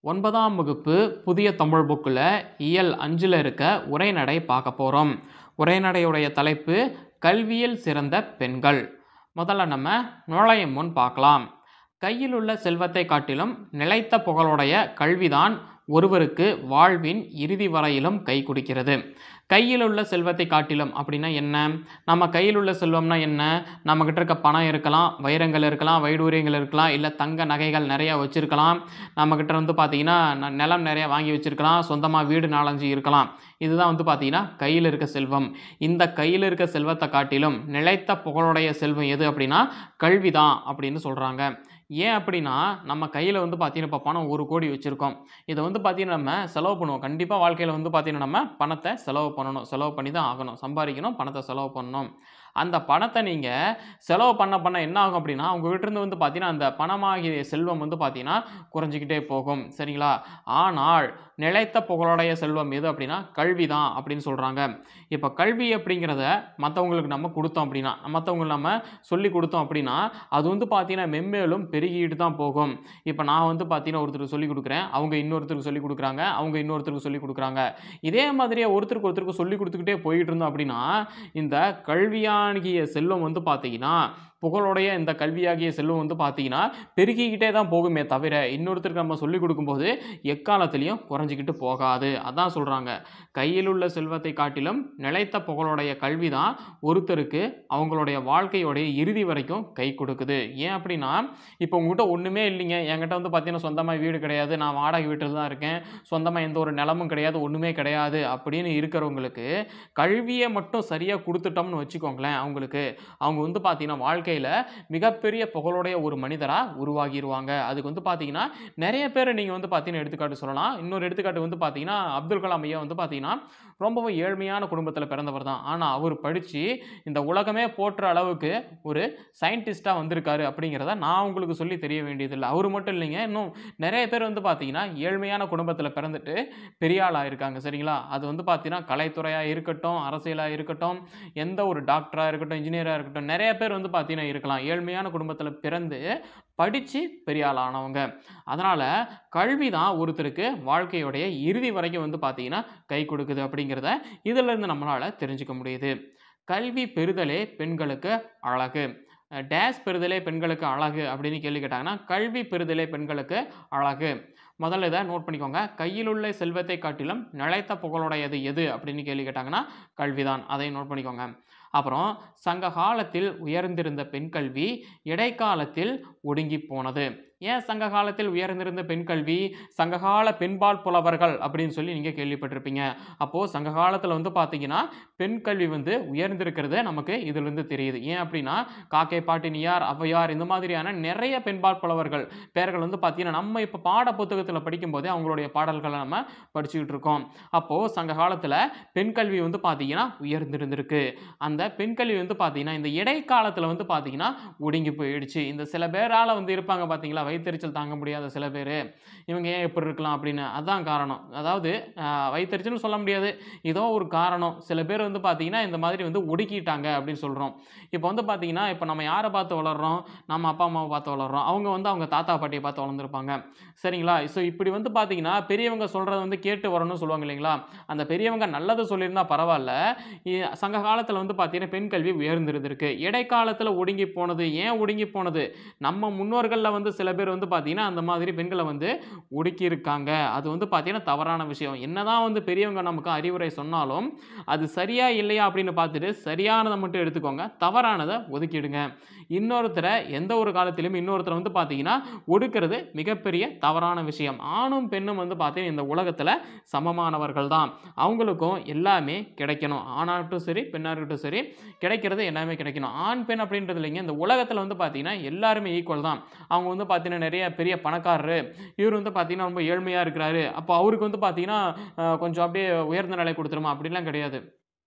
ஒன்பதாம் வகுப்பு புதிய தமிழ் புக்கில் இயல் அஞ்சில் இருக்க உரைநடை பார்க்க போகிறோம் உரைநடையுடைய தலைப்பு கல்வியில் சிறந்த பெண்கள் முதல்ல நம்ம நுழையும் முன் பார்க்கலாம் கையில் உள்ள செல்வத்தை காட்டிலும் நிலைத்த புகழுடைய கல்விதான் ஒருவருக்கு வாழ்வின் இறுதி வரையிலும் கை கொடுக்கிறது கையில் உள்ள செல்வத்தை காட்டிலும் அப்படின்னா என்ன நம்ம கையில் உள்ள செல்வம்னா என்ன நம்மக்கிட்ட இருக்க பணம் இருக்கலாம் வைரங்கள் இருக்கலாம் வைடூரியங்கள் இருக்கலாம் இல்லை தங்க நகைகள் நிறையா வச்சுருக்கலாம் நம்மக்கிட்ட வந்து பார்த்திங்கன்னா ந- நிலம் நிறையா வாங்கி வச்சுருக்கலாம் சொந்தமாக வீடு நாலஞ்சு இருக்கலாம் இதுதான் வந்து பார்த்திங்கன்னா கையில் இருக்க செல்வம் இந்த கையில் இருக்க செல்வத்தை காட்டிலும் நிலைத்த புகழுடைய செல்வம் எது அப்படின்னா கல்வி தான் அப்படின்னு சொல்கிறாங்க ஏன் அப்படின்னா நம்ம கையில் வந்து பார்த்தீங்கன்னா இப்போ பணம் ஒரு கோடி வச்சுருக்கோம் இதை வந்து பார்த்தீங்கன்னா நம்ம செலவு பண்ணுவோம் கண்டிப்பாக வாழ்க்கையில் வந்து பார்த்தீங்கன்னா நம்ம பணத்தை செலவு பண்ணணும் செலவு பண்ணி தான் ஆகணும் சம்பாதிக்கணும் பணத்தை செலவு பண்ணணும் அந்த பணத்தை நீங்கள் செலவு பண்ண பண்ண என்ன ஆகும் அப்படின்னா உங்கள் வீட்டிலேருந்து வந்து பார்த்தீங்கன்னா அந்த பணமாகிய செல்வம் வந்து பார்த்தீங்கன்னா குறைஞ்சிக்கிட்டே போகும் சரிங்களா ஆனால் நிலைத்த புகழுடைய செல்வம் எது அப்படின்னா கல்வி தான் அப்படின்னு சொல்கிறாங்க இப்போ கல்வி அப்படிங்கிறத மற்றவங்களுக்கு நம்ம கொடுத்தோம் அப்படின்னா மற்றவங்களுக்கு நம்ம சொல்லி கொடுத்தோம் அப்படின்னா அது வந்து பார்த்தீங்கன்னா மென்மேலும் பெருகிட்டு தான் போகும் இப்போ நான் வந்து பார்த்தீங்கன்னா ஒருத்தருக்கு சொல்லி கொடுக்குறேன் அவங்க இன்னொருத்தருக்கு சொல்லி கொடுக்குறாங்க அவங்க இன்னொருத்தருக்கு சொல்லி கொடுக்குறாங்க இதே மாதிரியே ஒருத்தருக்கு ஒருத்தருக்கு சொல்லி கொடுத்துக்கிட்டே போயிட்டு இருந்தோம் அப்படின்னா இந்த கல்வியாகிய செல்வம் வந்து பார்த்தீங்கன்னா புகழுடைய இந்த கல்வியாகிய செல்வம் வந்து பார்த்தீங்கன்னா பெருகிக்கிட்டே தான் போகுமே தவிர இன்னொருத்தருக்கு நம்ம சொல்லி கொடுக்கும்போது எக்காலத்துலேயும் குறைஞ்சிக்கிட்டு போகாது அதான் சொல்கிறாங்க கையில் உள்ள செல்வத்தை காட்டிலும் நிலைத்த புகழுடைய கல்வி தான் ஒருத்தருக்கு அவங்களுடைய வாழ்க்கையோடைய இறுதி வரைக்கும் கை கொடுக்குது ஏன் அப்படின்னா இப்போ உங்ககிட்ட ஒன்றுமே இல்லைங்க என்கிட்ட வந்து பார்த்தீங்கன்னா சொந்தமாக வீடு கிடையாது நான் வாடகை வீட்டில் தான் இருக்கேன் சொந்தமாக எந்த ஒரு நிலமும் கிடையாது ஒன்றுமே கிடையாது அப்படின்னு இருக்கிறவங்களுக்கு கல்வியை மட்டும் சரியாக கொடுத்துட்டோம்னு வச்சுக்கோங்களேன் அவங்களுக்கு அவங்க வந்து பார்த்தீங்கன்னா வாழ்க்கையில் மிகப்பெரிய புகழுடைய ஒரு மனிதராக உருவாகிடுவாங்க அதுக்கு வந்து பார்த்தீங்கன்னா நிறைய பேர் நீங்கள் வந்து பார்த்தீங்கன்னா எடுத்துக்காட்டு சொல்லலாம் இன்னொரு எடுத்துக்காட்டு வந்து பார்த்தீங்கன்னா அப்துல் கலாம் ஐயா வந்து பார்த்தீங்கன்னா ரொம்பவும் ஏழ்மையான குடும்பத்தில் பிறந்தவர் தான் ஆனால் அவர் படித்து இந்த உலகமே போற்ற அளவுக்கு ஒரு சயின்டிஸ்ட்டாக வந்திருக்காரு அப்படிங்கிறத நான் உங்களுக்கு சொல்லி தெரிய வேண்டியதில்லை அவர் மட்டும் இல்லைங்க இன்னும் நிறைய பேர் வந்து பார்த்தீங்கன்னா ஏழ்மையான குடும்பத்தில் பிறந்துட்டு பெரிய ஆளாக இருக்காங்க சரிங்களா அது வந்து பார்த்தீங்கன்னா கலைத்துறையாக இருக்கட்டும் அரசியலாக இருக்கட்டும் எந்த ஒரு டாக்டராக இருக்கட்டும் இன்ஜினியராக இருக்கட்டும் நிறைய பேர் வந்து பார்த்தீங்கன்னா இருக்கலாம் ஏழ்மையான குடும்பத்தில் பிறந்து படித்து பெரிய ஆளானவங்க அதனால் கல்வி தான் ஒருத்தருக்கு வாழ்க்கையோடைய இறுதி வரைக்கும் வந்து பார்த்தீங்கன்னா கை கொடுக்குது அப்படிங்கிறத இதிலிருந்து நம்மளால் தெரிஞ்சுக்க முடியுது கல்வி பெறுதலே பெண்களுக்கு அழகு அஹ் டேஸ் பெறுதலே பெண்களுக்கு அழகு அப்படின்னு கேள்வி கேட்டாங்கன்னா கல்வி பெறுதலே பெண்களுக்கு அழகு முதல்ல இதை நோட் பண்ணிக்கோங்க கையில் உள்ள செல்வத்தை காட்டிலும் நிலைத்த புகழுடையது எது அப்படின்னு கேள்வி கேட்டாங்கன்னா கல்விதான் அதையும் நோட் பண்ணிக்கோங்க அப்புறம் சங்க காலத்தில் உயர்ந்திருந்த பெண் கல்வி இடைக்காலத்தில் ஒடுங்கி போனது ஏன் சங்க காலத்தில் உயர்ந்திருந்த பெண் கல்வி சங்ககால பெண்பால் புலவர்கள் அப்படின்னு சொல்லி நீங்கள் கேள்விப்பட்டிருப்பீங்க அப்போது சங்க காலத்தில் வந்து பார்த்தீங்கன்னா பெண் கல்வி வந்து உயர்ந்திருக்கிறது நமக்கு இதிலிருந்து தெரியுது ஏன் அப்படின்னா காக்கை பாட்டினியார் ஔவையார் இந்த மாதிரியான நிறைய பெண்பால் புலவர்கள் பேர்கள் வந்து பார்த்தீங்கன்னா நம்ம இப்போ பாட புத்தகத்தில் படிக்கும்போதே அவங்களுடைய பாடல்களை நம்ம படிச்சுக்கிட்டு இருக்கோம் அப்போது சங்க காலத்தில் பெண் கல்வி வந்து பார்த்தீங்கன்னா உயர்ந்திருந்திருக்கு அந்த பெண் கல்வி வந்து பார்த்தீங்கன்னா இந்த இடைக்காலத்தில் வந்து பார்த்தீங்கன்னா ஒடுங்கி போயிடுச்சு இந்த சில பேரால் வந்து இருப்பாங்க பார்த்தீங்களா வயிற்றுச்சல் தாங்க முடியாத சில பேர் இவங்க ஏன் இப்படி இருக்கலாம் அப்படின்னு அதான் காரணம் அதாவது ஆஹ், வயித்தெரிச்சல்னு சொல்ல முடியாது ஏதோ ஒரு காரணம் சில பேர் வந்து பார்த்தீங்கன்னா இந்த மாதிரி வந்து ஒடுக்கிட்டாங்க அப்படின்னு சொல்கிறோம் இப்போ வந்து பார்த்தீங்கன்னா இப்போ நம்ம யாரை பார்த்து வளர்றோம் நம்ம அப்பா அம்மாவை பார்த்து வளர்றோம் அவங்க வந்து அவங்க தாத்தா பாட்டியை பார்த்து வளர்ந்துருப்பாங்க சரிங்களா ஸோ இப்படி வந்து பார்த்தீங்கன்னா பெரியவங்க சொல்கிறத வந்து கேட்டு வரணும்னு சொல்லுவாங்க இல்லைங்களா அந்த பெரியவங்க நல்லது சொல்லியிருந்தா பரவாயில்ல இ- சங்க காலத்தில் வந்து பார்த்தீங்கன்னா பெண் கல்வி உயர்ந்திருந்திருக்கு இடைக்காலத்தில் ஒடுங்கி போனது ஏன் ஒடுங்கி போனது நம்ம முன்னோர்களில் வந்து சில பேர் வந்து பார்த்தீங்கன்னா அந்த மாதிரி பெண்களை வந்து ஒடுக்கி இருக்காங்க அது வந்து பார்த்தீங்கன்னா தவறான விஷயம் என்னதான் வந்து பெரியவங்க நமக்கு அறிவுரை சொன்னாலும் அது சரியா இல்லையா அப்படின்னு பார்த்துட்டு சரியானதை மட்டும் எடுத்துக்கோங்க தவறானதை ஒதுக்கிடுங்க இன்னொருத்தரை எந்த ஒரு காலத்திலும் இன்னொருத்தரை வந்து பார்த்தீங்கன்னா ஒடுக்கிறது மிகப்பெரிய தவறான விஷயம் ஆணும் பெண்ணும் வந்து பார்த்தீங்கன்னா இந்த உலகத்தில் சமமானவர்கள் தான் அவங்களுக்கும் எல்லாமே கிடைக்கணும் ஆணாகட்டும் சரி பெண்ணாகட்டும் சரி கிடைக்கிறது எல்லாமே கிடைக்கணும் ஆண் பெண் அப்படின்றது இல்லைங்க இந்த உலகத்தில் வந்து பார்த்தீங்கன்னா எல்லாருமே ஈக்குவல் தான் அவங்க வந்து பார்த்தீங்கன்னா நிறைய பெரிய பணக்காரரு இவர் வந்து பார்த்தீங்கன்னா ரொம்ப ஏழ்மையாக இருக்கிறாரு அப்போ அவருக்கு வந்து பார்த்தீங்கன்னா அஹ், கொஞ்சம் அப்படியே உயர்ந்த நிலை கொடுத்துருமா அப்படிலாம் கிடையாது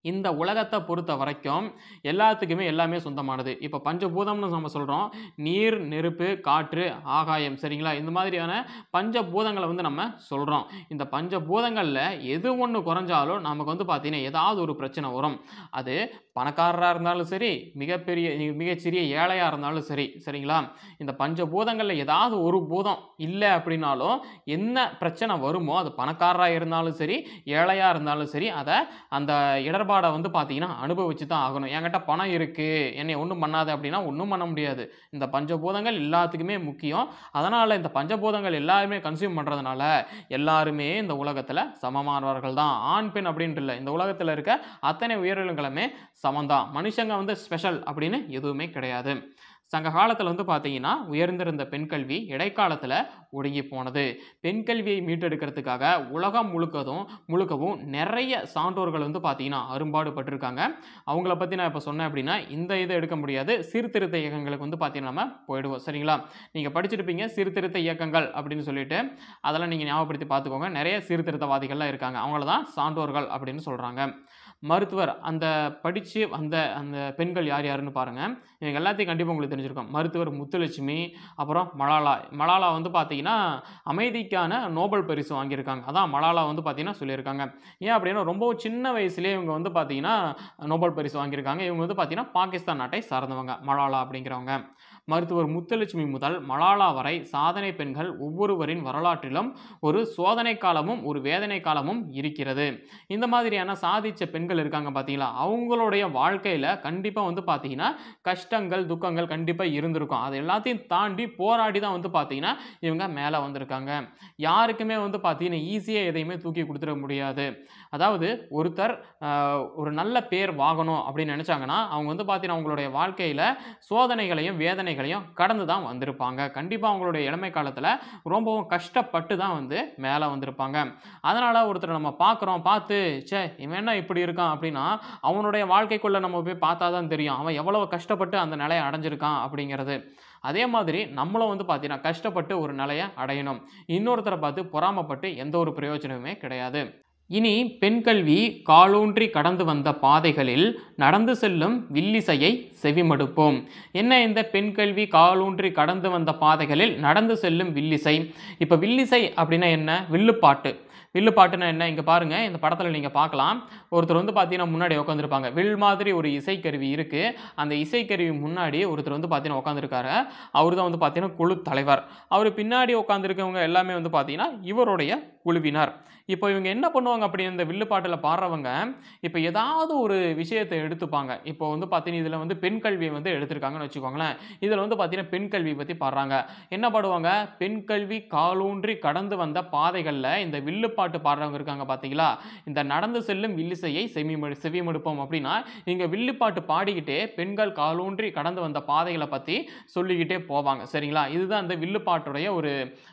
இந்த உலகத்தை பொறுத்த வரைக்கும் எல்லாத்துக்குமே எல்லாமே சொந்தமானது இப்போ பஞ்சபூதம்னு நம்ம சொல்கிறோம் நீர் நெருப்பு காற்று ஆகாயம் சரிங்களா இந்த மாதிரியான பஞ்சபூதங்களை வந்து நம்ம சொல்கிறோம் இந்த பஞ்சபூதங்களில் எது ஒன்று குறைஞ்சாலும் நமக்கு வந்து பார்த்தீங்கன்னா ஏதாவது ஒரு பிரச்சனை வரும் அது பணக்காரராக இருந்தாலும் சரி மிகப்பெரிய மிகச்சிறிய ஏழையாக இருந்தாலும் சரி சரிங்களா இந்த பஞ்சபூதங்களில் ஏதாவது ஒரு பூதம் இல்லை அப்படின்னாலும் என்ன பிரச்சனை வருமோ அது பணக்காரராக இருந்தாலும் சரி ஏழையாக இருந்தாலும் சரி அதை அந்த இடர்பாடை வந்து பார்த்தீங்கன்னா அனுபவிச்சு தான் ஆகணும் என்கிட்ட பணம் இருக்குது என்னை ஒன்றும் பண்ணாது அப்படின்னா ஒன்றும் பண்ண முடியாது இந்த பஞ்சபூதங்கள் எல்லாத்துக்குமே முக்கியம் அதனால் இந்த பஞ்சபூதங்கள் எல்லாருமே கன்சியூம் பண்ணுறதுனால எல்லாருமே இந்த உலகத்தில் சமமானவர்கள் தான் ஆண் பெண் அப்படின்ட்டு இல்லை இந்த உலகத்தில் இருக்க அத்தனை உயிரினங்களுமே சமந்தான் மனுஷங்க வந்து ஸ்பெஷல் அப்படின்னு எதுவுமே கிடையாது சங்க காலத்தில் வந்து பார்த்தீங்கன்னா உயர்ந்திருந்த பெண் கல்வி இடைக்காலத்தில் ஒடுங்கி போனது பெண் கல்வியை மீட்டெடுக்கிறதுக்காக உலகம் முழுக்கதும் முழுக்கவும் நிறைய சான்றோர்கள் வந்து பார்த்தீங்கன்னா அரும்பாடுபட்டிருக்காங்க அவங்கள பற்றி நான் இப்போ சொன்னேன் அப்படின்னா இந்த இதை எடுக்க முடியாது சீர்திருத்த இயக்கங்களுக்கு வந்து பார்த்தீங்கன்னா நம்ம போயிடுவோம் சரிங்களா நீங்கள் படிச்சிருப்பீங்க சீர்திருத்த இயக்கங்கள் அப்படின்னு சொல்லிட்டு அதெல்லாம் நீங்கள் ஞாபகப்படுத்தி பார்த்துக்கோங்க நிறைய சீர்திருத்தவாதிகள்லாம் இருக்காங்க அவங்கள தான் சான்றோர்கள் அப்படின்னு சொல்கிறாங்க மருத்துவர் அந்த படித்து அந்த அந்த பெண்கள் யார் யாருன்னு பாருங்கள் இவங்க எல்லாத்தையும் கண்டிப்பாக உங்களுக்கு தெரிஞ்சிருக்கும் மருத்துவர் முத்துலட்சுமி அப்புறம் மலாலா மலாலா வந்து பார்த்தீங்கன்னா அமைதிக்கான நோபல் பரிசு வாங்கியிருக்காங்க அதான் மலாலா வந்து பார்த்தீங்கன்னா சொல்லியிருக்காங்க ஏன் அப்படின்னா ரொம்ப சின்ன வயசுலேயே இவங்க வந்து பார்த்தீங்கன்னா நோபல் பரிசு வாங்கியிருக்காங்க இவங்க வந்து பார்த்தீங்கன்னா பாகிஸ்தான் நாட்டை சார்ந்தவங்க மலாலா அப்படிங்கிறவங்க மருத்துவர் முத்துலட்சுமி முதல் மலாலா வரை சாதனை பெண்கள் ஒவ்வொருவரின் வரலாற்றிலும் ஒரு சோதனை காலமும் ஒரு வேதனை காலமும் இருக்கிறது இந்த மாதிரியான சாதிச்ச பெண்கள் இருக்காங்க பார்த்தீங்களா அவங்களுடைய வாழ்க்கையில் கண்டிப்பாக வந்து பார்த்தீங்கன்னா கஷ்டங்கள் துக்கங்கள் கண்டிப்பாக இருந்திருக்கும் அது எல்லாத்தையும் தாண்டி போராடி தான் வந்து பார்த்தீங்கன்னா இவங்க மேலே வந்திருக்காங்க யாருக்குமே வந்து பார்த்தீங்கன்னா ஈஸியாக எதையுமே தூக்கி கொடுத்துட முடியாது அதாவது ஒருத்தர் ஆஹ், ஒரு நல்ல பேர் வாங்கணும் அப்படின்னு நினச்சாங்கன்னா அவங்க வந்து பார்த்தீங்கன்னா அவங்களுடைய வாழ்க்கையில் சோதனைகளையும் வேதனைகளையும் கடந்து தான் வந்திருப்பாங்க கண்டிப்பாக அவங்களுடைய இளமை காலத்தில் ரொம்பவும் கஷ்டப்பட்டு தான் வந்து மேலே வந்திருப்பாங்க அதனால் ஒருத்தர் நம்ம பார்க்குறோம் பார்த்து ச்சே இவன் என்ன இப்படி இருக்கான் அப்படின்னா அவனுடைய வாழ்க்கைக்குள்ளே நம்ம போய் பார்த்தா தான் தெரியும் அவன் எவ்வளவு கஷ்டப்பட்டு அந்த நிலையை அடைஞ்சிருக்கான் அப்படிங்கிறது அதே மாதிரி நம்மளும் வந்து பார்த்தீங்கன்னா கஷ்டப்பட்டு ஒரு நிலையை அடையணும் இன்னொருத்தரை பார்த்து பொறாமப்பட்டு எந்த ஒரு பிரயோஜனமுமே கிடையாது இனி பெண் கல்வி காலூன்றி கடந்து வந்த பாதைகளில் நடந்து செல்லும் வில்லிசையை செவிமடுப்போம் என்ன இந்த பெண் கல்வி காலூன்றி கடந்து வந்த பாதைகளில் நடந்து செல்லும் வில்லிசை இப்போ வில்லிசை அப்படின்னா என்ன வில்லுப்பாட்டு வில்லுப்பாட்டுன்னா என்ன இங்கே பாருங்கள் இந்த படத்தில் நீங்கள் பார்க்கலாம் ஒருத்தர் வந்து பார்த்தீங்கன்னா முன்னாடி உட்காந்துருப்பாங்க வில் மாதிரி ஒரு இசைக்கருவி இருக்குது அந்த இசைக்கருவி முன்னாடி ஒருத்தர் வந்து பார்த்தீங்கன்னா உட்காந்துருக்காரு அவர் தான் வந்து பார்த்தீங்கன்னா குழு தலைவர் அவர் பின்னாடி உட்காந்துருக்கவங்க எல்லாமே வந்து பார்த்தீங்கன்னா இவருடைய குழுவினர் இப்போ இவங்க என்ன பண்ணுவாங்க அப்படி இந்த வில்லுப்பாட்டில் பாடுறவங்க இப்போ ஏதாவது ஒரு விஷயத்தை எடுத்துப்பாங்க இப்போ வந்து பார்த்தீங்கன்னா இதில் வந்து பெண் கல்வியை வந்து எடுத்திருக்காங்கன்னு வச்சுக்கோங்களேன் இதில் வந்து பார்த்தீங்கன்னா பெண் கல்வி பற்றி பாடுறாங்க என்ன பாடுவாங்க பெண் கல்வி காலூன்றி கடந்து வந்த பாதைகளில் இந்த வில்லுப்பாட்டு பாடுறவங்க இருக்காங்க பார்த்தீங்களா இந்த நடந்து செல்லும் வில்லிசையை செவி செவிமடுப்போம் அப்படின்னா இங்கே வில்லுப்பாட்டு பாடிக்கிட்டே பெண்கள் காலூன்றி கடந்து வந்த பாதைகளை பற்றி சொல்லிக்கிட்டே போவாங்க சரிங்களா இதுதான் அந்த வில்லுப்பாட்டுடைய ஒரு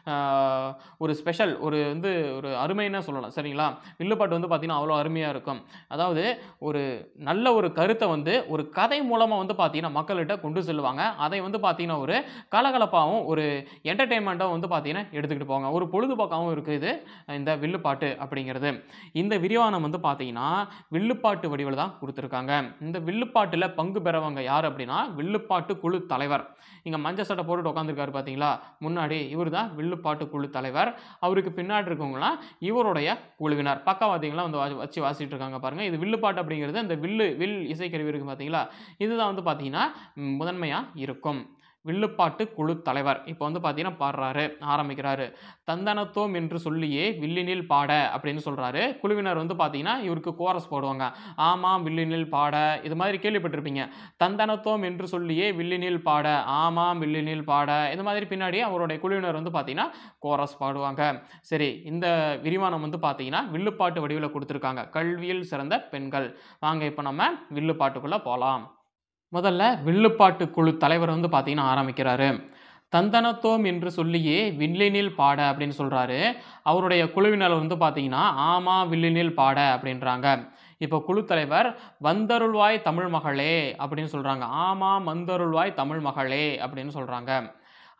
ஆஹ், ஒரு ஸ்பெஷல் ஒரு வந்து ஒரு அருமைன்னு சொல்லலாம் சரிங்களா வில்லுப்பாட்டு வந்து பார்த்திங்கன்னா அவ்வளோ அருமையாக இருக்கும் அதாவது ஒரு நல்ல ஒரு கருத்தை வந்து ஒரு கதை மூலமாக வந்து பார்த்தீங்கன்னா மக்கள்கிட்ட கொண்டு செல்லுவாங்க அதை வந்து பார்த்தீங்கன்னா ஒரு கலகலப்பாகவும் ஒரு என்டர்டெயின்மெண்ட்டாகவும் வந்து பார்த்தீங்கன்னா எடுத்துக்கிட்டு போவாங்க ஒரு பொழுதுபோக்காகவும் இருக்குது இந்த வில்லுப்பாட்டு அப்படிங்கிறது இந்த விரிவானம் வந்து பார்த்தீங்கன்னா வில்லுப்பாட்டு வடிவில் தான் கொடுத்துருக்காங்க இந்த வில்லுப்பாட்டில் பங்கு பெறவங்க யார் அப்படின்னா வில்லுப்பாட்டு குழு தலைவர் இங்கே மஞ்சள் சட்டை போட்டுட்டு உட்காந்துருக்காரு பார்த்தீங்களா முன்னாடி இவர் தான் வில்லுப்பாட்டு குழு தலைவர் அவருக்கு பின்னாடி இருக்கவங்களாம் இவருடைய குழுவினர் பக்கவாதிகள்லாம் வந்து வா- வச்சு வாசிட்டு இருக்காங்க பாருங்கள் இது வில்லுப்பாட்டு அப்படிங்கிறது இந்த வில்லு வில் இசைக்கருவி இருக்குது பார்த்தீங்களா இதுதான் வந்து பார்த்தீங்கன்னா முதன்மையாக இருக்கும் வில்லுப்பாட்டு குழு தலைவர் இப்போ வந்து பார்த்தீங்கன்னா பாடுறாரு ஆரம்பிக்கிறாரு தந்தனத்தோம் என்று சொல்லியே வில்லினில் பாட அப்படின்னு சொல்கிறாரு குழுவினர் வந்து பார்த்தீங்கன்னா இவருக்கு கோரஸ் போடுவாங்க ஆமாம் வில்லினில் பாட இது மாதிரி கேள்விப்பட்டிருப்பீங்க தந்தனத்தோம் என்று சொல்லியே வில்லினில் பாட ஆமாம் வில்லினில் பாட இது மாதிரி பின்னாடி அவருடைய குழுவினர் வந்து பார்த்தீங்கன்னா கோரஸ் பாடுவாங்க சரி இந்த விரிவானம் வந்து பார்த்தீங்கன்னா வில்லுப்பாட்டு வடிவில் கொடுத்துருக்காங்க கல்வியில் சிறந்த பெண்கள் வாங்க இப்போ நம்ம வில்லுப்பாட்டுக்குள்ளே போகலாம் முதல்ல வில்லுப்பாட்டு குழு தலைவர் வந்து பார்த்தீங்கன்னா ஆரம்பிக்கிறாரு தந்தனத்தோம் என்று சொல்லியே வில்லினில் பாட அப்படின்னு சொல்கிறாரு அவருடைய குழுவினர் வந்து பார்த்தீங்கன்னா ஆமா வில்லினில் பாட அப்படின்றாங்க இப்போ குழு தலைவர் வந்தருள்வாய் தமிழ் மகளே அப்படின்னு சொல்கிறாங்க ஆமா மந்தருள்வாய் தமிழ் மகளே அப்படின்னு சொல்கிறாங்க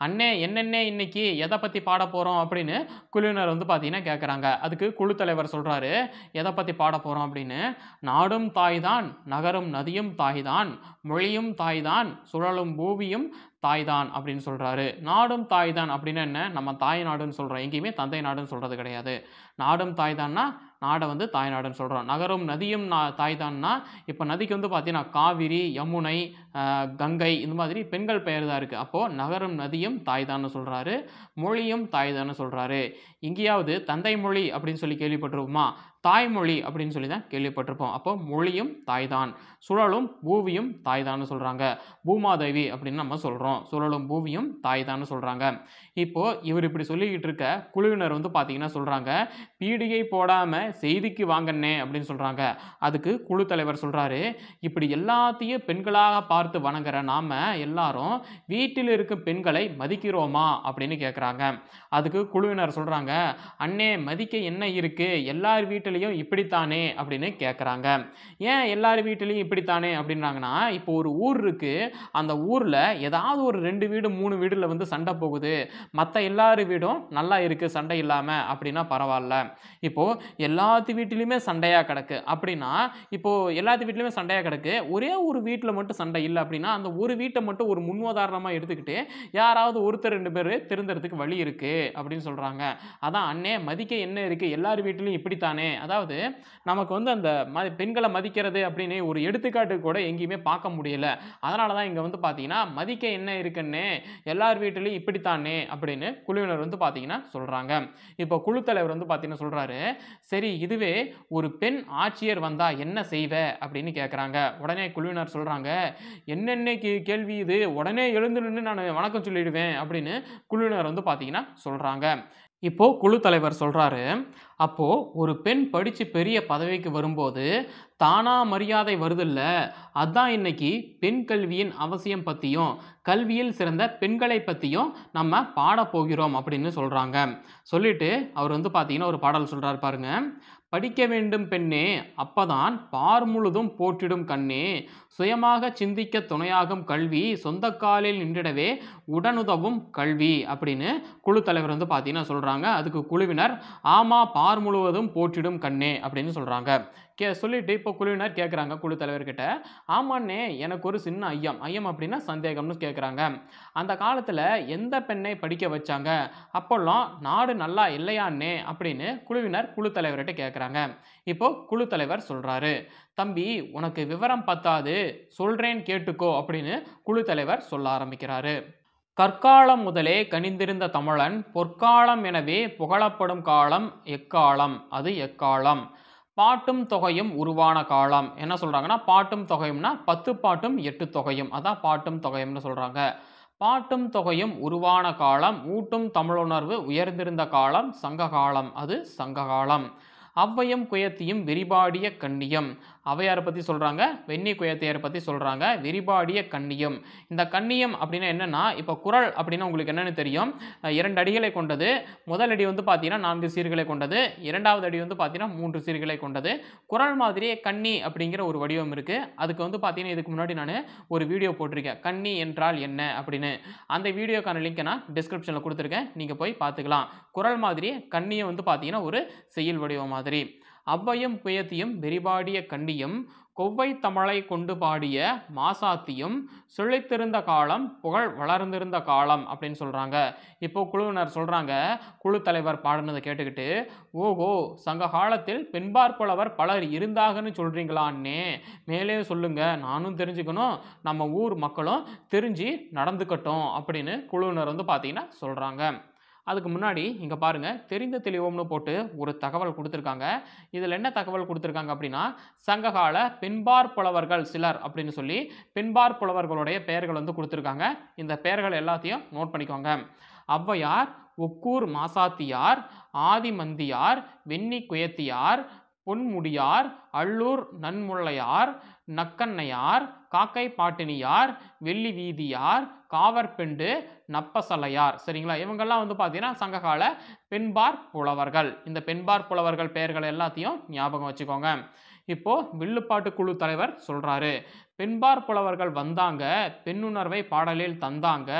அண்ணே என்னென்ன இன்னைக்கு எதை பற்றி பாட போகிறோம் அப்படின்னு குழுவினர் வந்து பார்த்தீங்கன்னா கேட்குறாங்க அதுக்கு குழு தலைவர் சொல்கிறாரு எதை பற்றி பாட போகிறோம் அப்படின்னு நாடும் தாய்தான் நகரும் நதியும் தாய்தான் மொழியும் தாய்தான் சுழலும் பூவியும் தாய்தான் அப்படின்னு சொல்கிறாரு நாடும் தாய்தான் அப்படின்னு என்ன நம்ம தாய் நாடுன்னு சொல்கிறோம் எங்கேயுமே தந்தை நாடுன்னு சொல்கிறது கிடையாது நாடும் தாய்தான்னா நாடை வந்து தாய் நாடுன்னு சொல்கிறோம் நகரும் நதியும் நா தாய்தான்னா இப்போ நதிக்கு வந்து பார்த்தீங்கன்னா காவிரி யமுனை ஆஹ், கங்கை இந்த மாதிரி பெண்கள் பெயர் தான் இருக்குது அப்போது நகரும் நதியும் தாய்தான்னு சொல்கிறாரு மொழியும் தாய்தான்னு சொல்கிறாரு எங்கேயாவது தந்தை மொழி அப்படின்னு சொல்லி கேள்விப்பட்டிருப்போமா தாய்மொழி அப்படின்னு சொல்லி தான் கேள்விப்பட்டிருப்போம் அப்போ மொழியும் தாய்தான் சுழலும் பூவியும் தாய்தான்னு சொல்கிறாங்க பூமாதேவி அப்படின்னு நம்ம சொல்கிறோம் சுழலும் பூவியும் தாய்தான்னு சொல்கிறாங்க இப்போது இவர் இப்படி சொல்லிக்கிட்டு இருக்க குழுவினர் வந்து பார்த்தீங்கன்னா சொல்கிறாங்க பீடிகை போடாமல் செய்திக்கு வாங்கண்ணே அப்படின்னு சொல்கிறாங்க அதுக்கு குழு தலைவர் சொல்கிறாரு இப்படி எல்லாத்தையும் பெண்களாக பார்த்து வணங்குற நாம எல்லாரும் வீட்டில் இருக்கும் பெண்களை மதிக்கிறோமா அப்படின்னு கேட்குறாங்க அதுக்கு குழுவினர் சொல்கிறாங்க அண்ணே மதிக்க என்ன இருக்குது எல்லார் வீட்டிலையும் இப்படித்தானே அப்படின்னு கேட்குறாங்க ஏன் எல்லார் வீட்டிலையும் இப்படித்தானே அப்படின்றாங்கன்னா இப்போ ஒரு ஊர் இருக்குது அந்த ஊரில் ஏதாவது ஒரு ரெண்டு வீடு மூணு வீடுல வந்து சண்டை போகுது மற்ற எல்லார் வீடும் நல்லா இருக்குது சண்டை இல்லாமல் அப்படின்னா பரவாயில்ல இப்போது எல்லாத்து வீட்டிலையுமே சண்டையாக கிடக்கு அப்படின்னா இப்போது எல்லாத்து வீட்லையுமே சண்டையாக கிடக்கு ஒரே ஒரு வீட்டில் மட்டும் சண்டை இல்லை அப்படின்னா அந்த ஒரு வீட்டை மட்டும் ஒரு முன்னுதாரணமாக எடுத்துக்கிட்டு யாராவது ஒருத்தர் ரெண்டு பேர் திருந்துறதுக்கு வழி இருக்குது அப்படின்னு சொல்கிறாங்க அதான் அண்ணே மதிக்க என்ன இருக்குது எல்லார் வீட்டிலையும் இப்படித்தானே அதாவது நமக்கு வந்து அந்த ம பெண்களை மதிக்கிறது அப்படின்னு ஒரு எடுத்துக்காட்டு கூட எங்கேயுமே பார்க்க முடியல அதனால தான் இங்கே வந்து பார்த்தீங்கன்னா மதிக்க என்ன இருக்குன்னு எல்லார் வீட்டிலையும் இப்படித்தானே அப்படின்னு குழுவினர் வந்து பார்த்தீங்கன்னா சொல்கிறாங்க இப்போ குழு தலைவர் வந்து பார்த்தீங்கன்னா சொல்கிறாரு சரி இதுவே ஒரு பெண் ஆட்சியர் வந்தால் என்ன செய்வ அப்படின்னு கேட்குறாங்க உடனே குழுவினர் சொல்கிறாங்க என்னென்ன கே கேள்வி இது உடனே எழுந்து நின்று நான் வணக்கம் சொல்லிடுவேன் அப்படின்னு குழுவினர் வந்து பார்த்தீங்கன்னா சொல்கிறாங்க இப்போ குழு தலைவர் சொல்கிறாரு அப்போது ஒரு பெண் படித்து பெரிய பதவிக்கு வரும்போது தானா மரியாதை வருதில்ல அதான் இன்னைக்கு பெண் கல்வியின் அவசியம் பற்றியும் கல்வியில் சிறந்த பெண்களை பற்றியும் நம்ம பாட போகிறோம் அப்படின்னு சொல்கிறாங்க சொல்லிட்டு அவர் வந்து பார்த்தீங்கன்னா ஒரு பாடல் சொல்கிறாரு பாருங்க படிக்க வேண்டும் பெண்ணே அப்பதான் பார் முழுதும் போற்றிடும் கண்ணே சுயமாக சிந்திக்க துணையாகும் கல்வி சொந்த காலில் நின்றிடவே உடனுதவும் கல்வி அப்படின்னு குழு தலைவர் வந்து பார்த்தீங்கன்னா சொல்கிறாங்க அதுக்கு குழுவினர் ஆமா பார் முழுவதும் போற்றிடும் கண்ணே அப்படின்னு சொல்கிறாங்க கே சொல்லிட்டு இப்போ குழுவினர் கேட்குறாங்க குழு தலைவர்கிட்ட ஆமாண்ணே எனக்கு ஒரு சின்ன ஐயம் ஐயம் அப்படின்னா சந்தேகம்னு கேட்குறாங்க அந்த காலத்தில் எந்த பெண்ணை படிக்க வச்சாங்க அப்போல்லாம் நாடு நல்லா இல்லையாண்ணே அப்படின்னு குழுவினர் குழு தலைவர்கிட்ட கேட்குறாங்க இப்போ குழு தலைவர் சொல்கிறாரு தம்பி உனக்கு விவரம் பத்தாது சொல்கிறேன் கேட்டுக்கோ அப்படின்னு குழு தலைவர் சொல்ல ஆரம்பிக்கிறாரு கற்காலம் முதலே கனிந்திருந்த தமிழன் பொற்காலம் எனவே புகழப்படும் காலம் எக்காலம் அது எக்காலம் பாட்டும் தொகையும் உருவான காலம் என்ன சொல்கிறாங்கன்னா பாட்டும் தொகையும்னா பத்து பாட்டும் எட்டு தொகையும் அதான் பாட்டும் தொகையும்னு சொல்கிறாங்க பாட்டும் தொகையும் உருவான காலம் ஊட்டும் தமிழுணர்வு உயர்ந்திருந்த காலம் சங்க காலம் அது சங்க காலம் ஔவையும் குயத்தியும் விரிபாடிய கண்ணியம் ஔவையாரை பற்றி சொல்கிறாங்க வெண்ணி குயத்தையாரை பற்றி சொல்கிறாங்க விரிபாடிய கண்ணியம் இந்த கண்ணியம் அப்படின்னா என்னென்னா இப்போ குறள் அப்படின்னா உங்களுக்கு என்னென்னு தெரியும் அஹ் இரண்டு அடிகளை கொண்டது முதல் அடி வந்து பார்த்தீங்கன்னா நான்கு சீர்களை கொண்டது இரண்டாவது அடி வந்து பார்த்தீங்கன்னா மூன்று சீர்களை கொண்டது குறள் மாதிரியே கன்னி அப்படிங்கிற ஒரு வடிவம் இருக்குது அதுக்கு வந்து பார்த்தீங்கன்னா இதுக்கு முன்னாடி நான் ஒரு வீடியோ போட்டிருக்கேன் கன்னி என்றால் என்ன அப்படின்னு அந்த வீடியோக்கான லிங்க்கை நான் டிஸ்கிரிப்ஷனில் கொடுத்துருக்கேன் நீங்கள் போய் பார்த்துக்கலாம் குறள் மாதிரியே கண்ணியை வந்து பார்த்தீங்கன்னா ஒரு செய்யுள் வடிவம் மாதிரி ஔவையும் புயத்தியும் வெறிபாடிய கண்டியும் கொவ்வை தமிழை கொண்டு பாடிய மாசாத்தியும் சுழித்திருந்த காலம் புகழ் வளர்ந்திருந்த காலம் அப்படின்னு சொல்கிறாங்க இப்போ குழுவினர் சொல்கிறாங்க குழு தலைவர் பாடினதை கேட்டுக்கிட்டு ஓஹோ சங்க காலத்தில் பெண்பார் புலவர் பலர் இருந்தாங்கன்னு சொல்கிறீங்களான்னே மேலே சொல்லுங்க நானும் தெரிஞ்சுக்கணும் நம்ம ஊர் மக்களும் தெரிஞ்சு நடந்துக்கட்டும் அப்படின்னு குழுவினர் வந்து பார்த்தீங்கன்னா சொல்கிறாங்க அதுக்கு முன்னாடி இங்கே பாருங்கள் தெரிந்த தெளிவோம்னு போட்டு ஒரு தகவல் கொடுத்துருக்காங்க இதில் என்ன தகவல் கொடுத்துருக்காங்க அப்படின்னா சங்ககால பெண்பார் புலவர்கள் சிலர் அப்படின்னு சொல்லி பெண்பார் புலவர்களுடைய பெயர்கள் வந்து கொடுத்துருக்காங்க இந்த பெயர்கள் எல்லாத்தையும் நோட் பண்ணிக்கோங்க ஔவையார் ஒக்கூர் மாசாத்தியார் ஆதிமந்தியார் வெண்ணி குயத்தியார் பொன்முடியார் அல்லூர் நன்முள்ளையார் நக்கண்ணையார் காக்கை பாட்டினியார் வெள்ளி வீதியார் காவற்பெண்டு நப்பசலையார் சரிங்களா இவங்கெல்லாம் வந்து பார்த்தீங்கன்னா சங்ககால பெண்பார் புலவர்கள் இந்த பெண்பார் புலவர்கள் பெயர்கள் எல்லாத்தையும் ஞாபகம் வச்சுக்கோங்க இப்போ வில்லுப்பாட்டு குழு தலைவர் சொல்றாரு பெண்பார் புலவர்கள் வந்தாங்க பெண்ணுணர்வை பாடலில் தந்தாங்க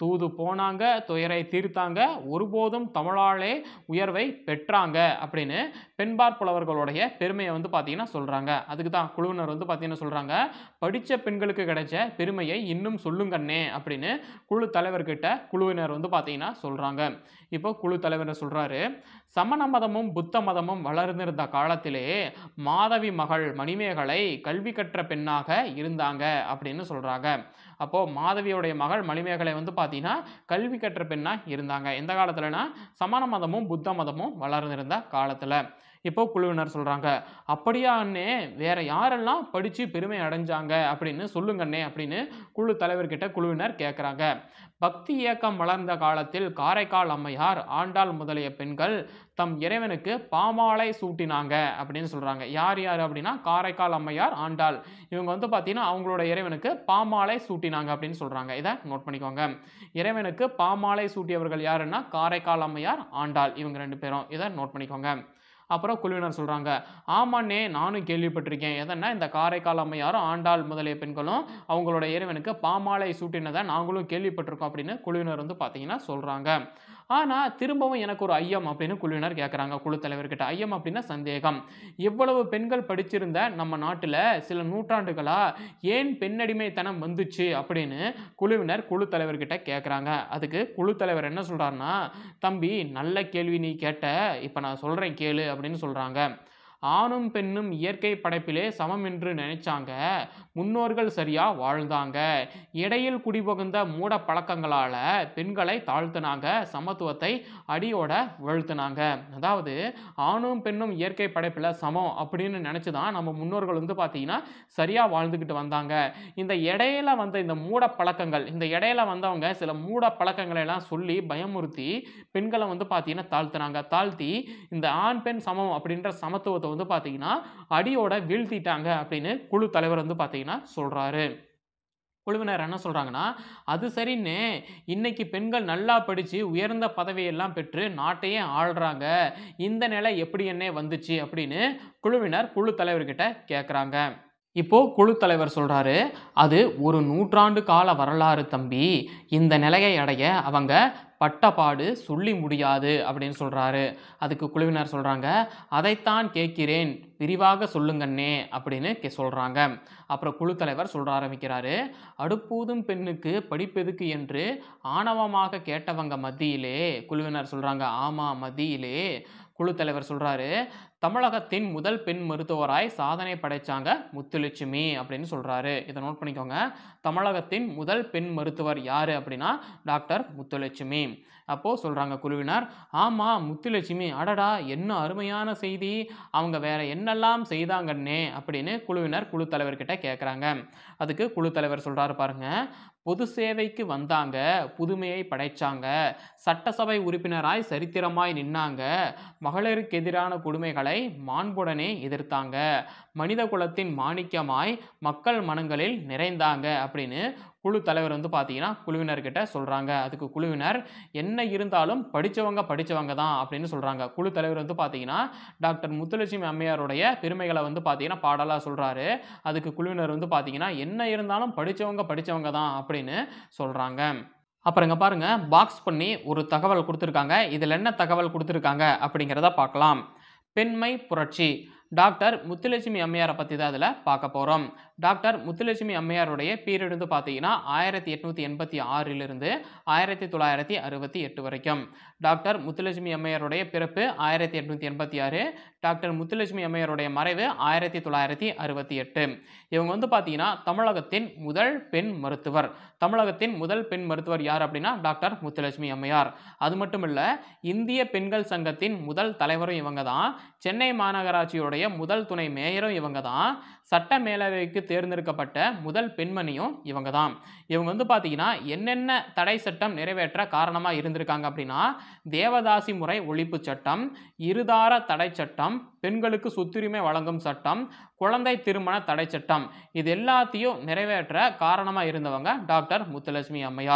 தூது போனாங்க துயரை தீர்த்தாங்க ஒருபோதும் தமிழாலே உயர்வை பெற்றாங்க அப்படின்னு பெண்பார் புலவர்களுடைய பெருமையை வந்து பார்த்தீங்கன்னா சொல்கிறாங்க அதுக்கு தான் குழுவினர் வந்து பார்த்தீங்கன்னா சொல்கிறாங்க படித்த பெண்களுக்கு கிடைச்ச பெருமையை இன்னும் சொல்லுங்கண்ணே அப்படின்னு குழு தலைவர்கிட்ட குழுவினர் வந்து பார்த்தீங்கன்னா சொல்கிறாங்க இப்போ குழு தலைவர் சொல்கிறாரு சமண மதமும் புத்த மதமும் வளர்ந்திருந்த காலத்திலே மாதவி மகள் மணிமேகலை கல்வி கற்ற பெண்ணாக இருந்தாங்க அப்படின்னு சொல்கிறாங்க அப்போது மாதவியோடைய மகள் மணிமேகலை வந்து பார்த்தீங்கன்னா கல்வி கற்ற பெண்ணாக இருந்தாங்க எந்த காலத்துலனா சமண மதமும் புத்த மதமும் வளர்ந்திருந்த காலத்தில் இப்போ குழுவினர் சொல்கிறாங்க அப்படியா அண்ணே வேற யாரெல்லாம் படித்து பெருமை அடைஞ்சாங்க அப்படின்னு சொல்லுங்கண்ணே அப்படின்னு குழு தலைவர்கிட்ட குழுவினர் கேட்குறாங்க பக்தி இயக்கம் வளர்ந்த காலத்தில் காரைக்கால் அம்மையார் ஆண்டாள் முதலிய பெண்கள் தம் இறைவனுக்கு பாமாலை சூட்டினாங்க அப்படின்னு சொல்கிறாங்க யார் யார் அப்படின்னா காரைக்கால் அம்மையார் ஆண்டாள் இவங்க வந்து பார்த்தீங்கன்னா அவங்களோட இறைவனுக்கு பாமாலை சூட்டினாங்க அப்படின்னு சொல்கிறாங்க இதை நோட் பண்ணிக்கோங்க இறைவனுக்கு பாமாலை சூட்டியவர்கள் யாருன்னா காரைக்கால் அம்மையார் ஆண்டாள் இவங்க ரெண்டு பேரும் இதை நோட் பண்ணிக்கோங்க அப்புறம் குழுவினர் சொல்கிறாங்க ஆமாண்ணே நானும் கேள்விப்பட்டிருக்கேன் எதனா இந்த காரைக்கால் அம்மையாரும் ஆண்டாள் முதலிய பெண்களும் அவங்களோட இறைவனுக்கு பாமாலை சூட்டினதை நாங்களும் கேள்விப்பட்டிருக்கோம் அப்படின்னு குழுவினர் வந்து பார்த்தீங்கன்னா சொல்கிறாங்க ஆனால் திரும்பவும் எனக்கு ஒரு ஐயம் அப்படின்னு குழுவினர் கேட்குறாங்க குழு தலைவர்கிட்ட ஐயம் அப்படின்னா சந்தேகம் இவ்வளவு பெண்கள் படிச்சிருந்த நம்ம நாட்டில் சில நூற்றாண்டுகளாக ஏன் பெண்ணடிமைத்தனம் வந்துச்சு அப்படின்னு குழுவினர் குழு தலைவர்கிட்ட கேட்குறாங்க அதுக்கு குழு தலைவர் என்ன சொல்கிறாருன்னா தம்பி நல்ல கேள்வி நீ கேட்ட இப்போ நான் சொல்கிறேன் கேளு அப்படின்னு சொல்கிறாங்க ஆணும் பெண்ணும் இயற்கை படைப்பிலே சமம் என்று நினைச்சாங்க முன்னோர்கள் சரியா வாழ்ந்தாங்க இடையில் குடிபுகுந்த மூட பழக்கங்களால பெண்களை தாழ்த்தினாங்க சமத்துவத்தை அடியோட வீழ்த்தினாங்க அதாவது ஆணும் பெண்ணும் இயற்கை படைப்பில் சமம் அப்படின்னு நினச்சி தான் நம்ம முன்னோர்கள் வந்து பார்த்தீங்கன்னா சரியாக வாழ்ந்துக்கிட்டு வந்தாங்க இந்த இடையில வந்த இந்த மூட பழக்கங்கள் இந்த இடையில வந்தவங்க சில மூட பழக்கங்களை எல்லாம் சொல்லி பயமுறுத்தி பெண்களை வந்து பார்த்தீங்கன்னா தாழ்த்தினாங்க தாழ்த்தி இந்த ஆண் பெண் சமம் அப்படின்ற சமத்துவத்தை வந்து பார்த்தீங்கன்னா அடியோட வீழ்த்திட்டாங்க அப்படின்னு குழு தலைவர் வந்து பார்த்தீங்கன்னா சொல்கிறாரு குழுவினர் என்ன சொல்கிறாங்கன்னா அது சரின்னு இன்னைக்கு பெண்கள் நல்லா படித்து உயர்ந்த பதவியெல்லாம் பெற்று நாட்டையே ஆள்றாங்க இந்த நிலை எப்படி என்ன வந்துச்சு அப்படின்னு குழுவினர் குழு தலைவர்கிட்ட கேட்குறாங்க இப்போ குழு தலைவர் சொல்றாரு அது ஒரு நூற்றாண்டு கால வரலாறு தம்பி இந்த நிலையை அடைய அவங்க பட்டப்பாடு சொல்லி முடியாது அப்படின்னு சொல்றாரு அதுக்கு குழுவினர் சொல்றாங்க அதைத்தான் கேட்கிறேன் விரிவாக சொல்லுங்கண்ணே அப்படின்னு கே சொல்றாங்க அப்புறம் குழு தலைவர் சொல்ற ஆரம்பிக்கிறாரு அடுப்பூதும் பெண்ணுக்கு படிப்பெதுக்கு என்று ஆணவமாக கேட்டவங்க மத்தியிலே குழுவினர் சொல்றாங்க ஆமா மத்தியிலே குழு தலைவர் சொல்றாரு தமிழகத்தின் முதல் பெண் மருத்துவராய் சாதனை படைச்சாங்க முத்துலட்சுமி அப்படின்னு சொல்றாரு இதை நோட் பண்ணிக்கோங்க தமிழகத்தின் முதல் பெண் மருத்துவர் யாரு அப்படின்னா டாக்டர் முத்துலட்சுமி அப்போ சொல்றாங்க குழுவினர் ஆமா முத்துலட்சுமி அடடா என்ன அருமையான செய்தி அவங்க வேற என்னெல்லாம் செய்தாங்கன்னே அப்படின்னு குழுவினர் குழு தலைவர்கிட்ட கேட்குறாங்க அதுக்கு குழு தலைவர் சொல்றாரு பாருங்க பொது சேவைக்கு வந்தாங்க புதுமையை படைச்சாங்க சட்டசபை உறுப்பினராய் சரித்திரமாய் நின்னாங்க மகளிருக்கு எதிரான கொடுமைகளை மாண்புடனே எதிர்த்தாங்க மனித குலத்தின் மாணிக்கமாய் மக்கள் மனங்களில் நிறைந்தாங்க அப்படின்னு குழு தலைவர் வந்து பார்த்தீங்கன்னா குழுவினர்கிட்ட சொல்கிறாங்க அதுக்கு குழுவினர் என்ன இருந்தாலும் படித்தவங்க படித்தவங்க தான் அப்படின்னு சொல்கிறாங்க குழு தலைவர் வந்து பார்த்தீங்கன்னா டாக்டர் முத்துலட்சுமி அம்மையாருடைய பெருமைகளை வந்து பார்த்தீங்கன்னா பாடலாக சொல்கிறாரு அதுக்கு குழுவினர் வந்து பார்த்தீங்கன்னா என்ன இருந்தாலும் படித்தவங்க படித்தவங்க தான் அப்படின்னு சொல்கிறாங்க அப்புறம் இங்கே பாருங்க பாக்ஸ் பண்ணி ஒரு தகவல் கொடுத்துருக்காங்க இதில் என்ன தகவல் கொடுத்துருக்காங்க அப்படிங்கிறத பார்க்கலாம் பெண்மை புரட்சி டாக்டர் முத்துலட்சுமி அம்மையாரை பற்றி தான் அதில் பார்க்க போகிறோம் டாக்டர் முத்துலட்சுமி அம்மையாருடைய பீரியட் வந்து பார்த்தீங்கன்னா ஆயிரத்தி எட்நூற்றி எண்பத்தி ஆறிலிருந்து ஆயிரத்தி தொள்ளாயிரத்தி அறுபத்தி எட்டு வரைக்கும் டாக்டர் முத்துலட்சுமி அம்மையாருடைய பிறப்பு ஆயிரத்தி எட்நூற்றி எண்பத்தி ஆறு டாக்டர் முத்துலட்சுமி அம்மையாருடைய மறைவு ஆயிரத்தி தொள்ளாயிரத்தி அறுபத்தி எட்டு இவங்க வந்து பார்த்தீங்கன்னா தமிழகத்தின் முதல் பெண் மருத்துவர் தமிழகத்தின் முதல் பெண் மருத்துவர் யார் அப்படின்னா டாக்டர் முத்துலட்சுமி அம்மையார் அது மட்டும் இல்லை இந்திய பெண்கள் சங்கத்தின் முதல் தலைவரும் இவங்க தான் சென்னை மாநகராட்சியுடைய முதல் துணை மேயரும் இவங்க தான் சட்ட மேலவைக்கு தேர்ந்தெடுக்கப்பட்ட முதல் பெண்மணியும் இவங்க தான் இவங்க வந்து பார்த்தீங்கன்னா என்னென்ன தடை சட்டம் நிறைவேற்ற காரணமாக இருந்திருக்காங்க அப்படின்னா தேவதாசி முறை ஒழிப்பு சட்டம் இருதார தடை சட்டம் பெண்களுக்கு சொத்துரிமை வழங்கும் சட்டம் குழந்தை திருமண தடை சட்டம் இது எல்லாத்தையும் நிறைவேற்ற காரணமாக இருந்தவங்க டாக்டர் முத்துலட்சுமி அம்மையார்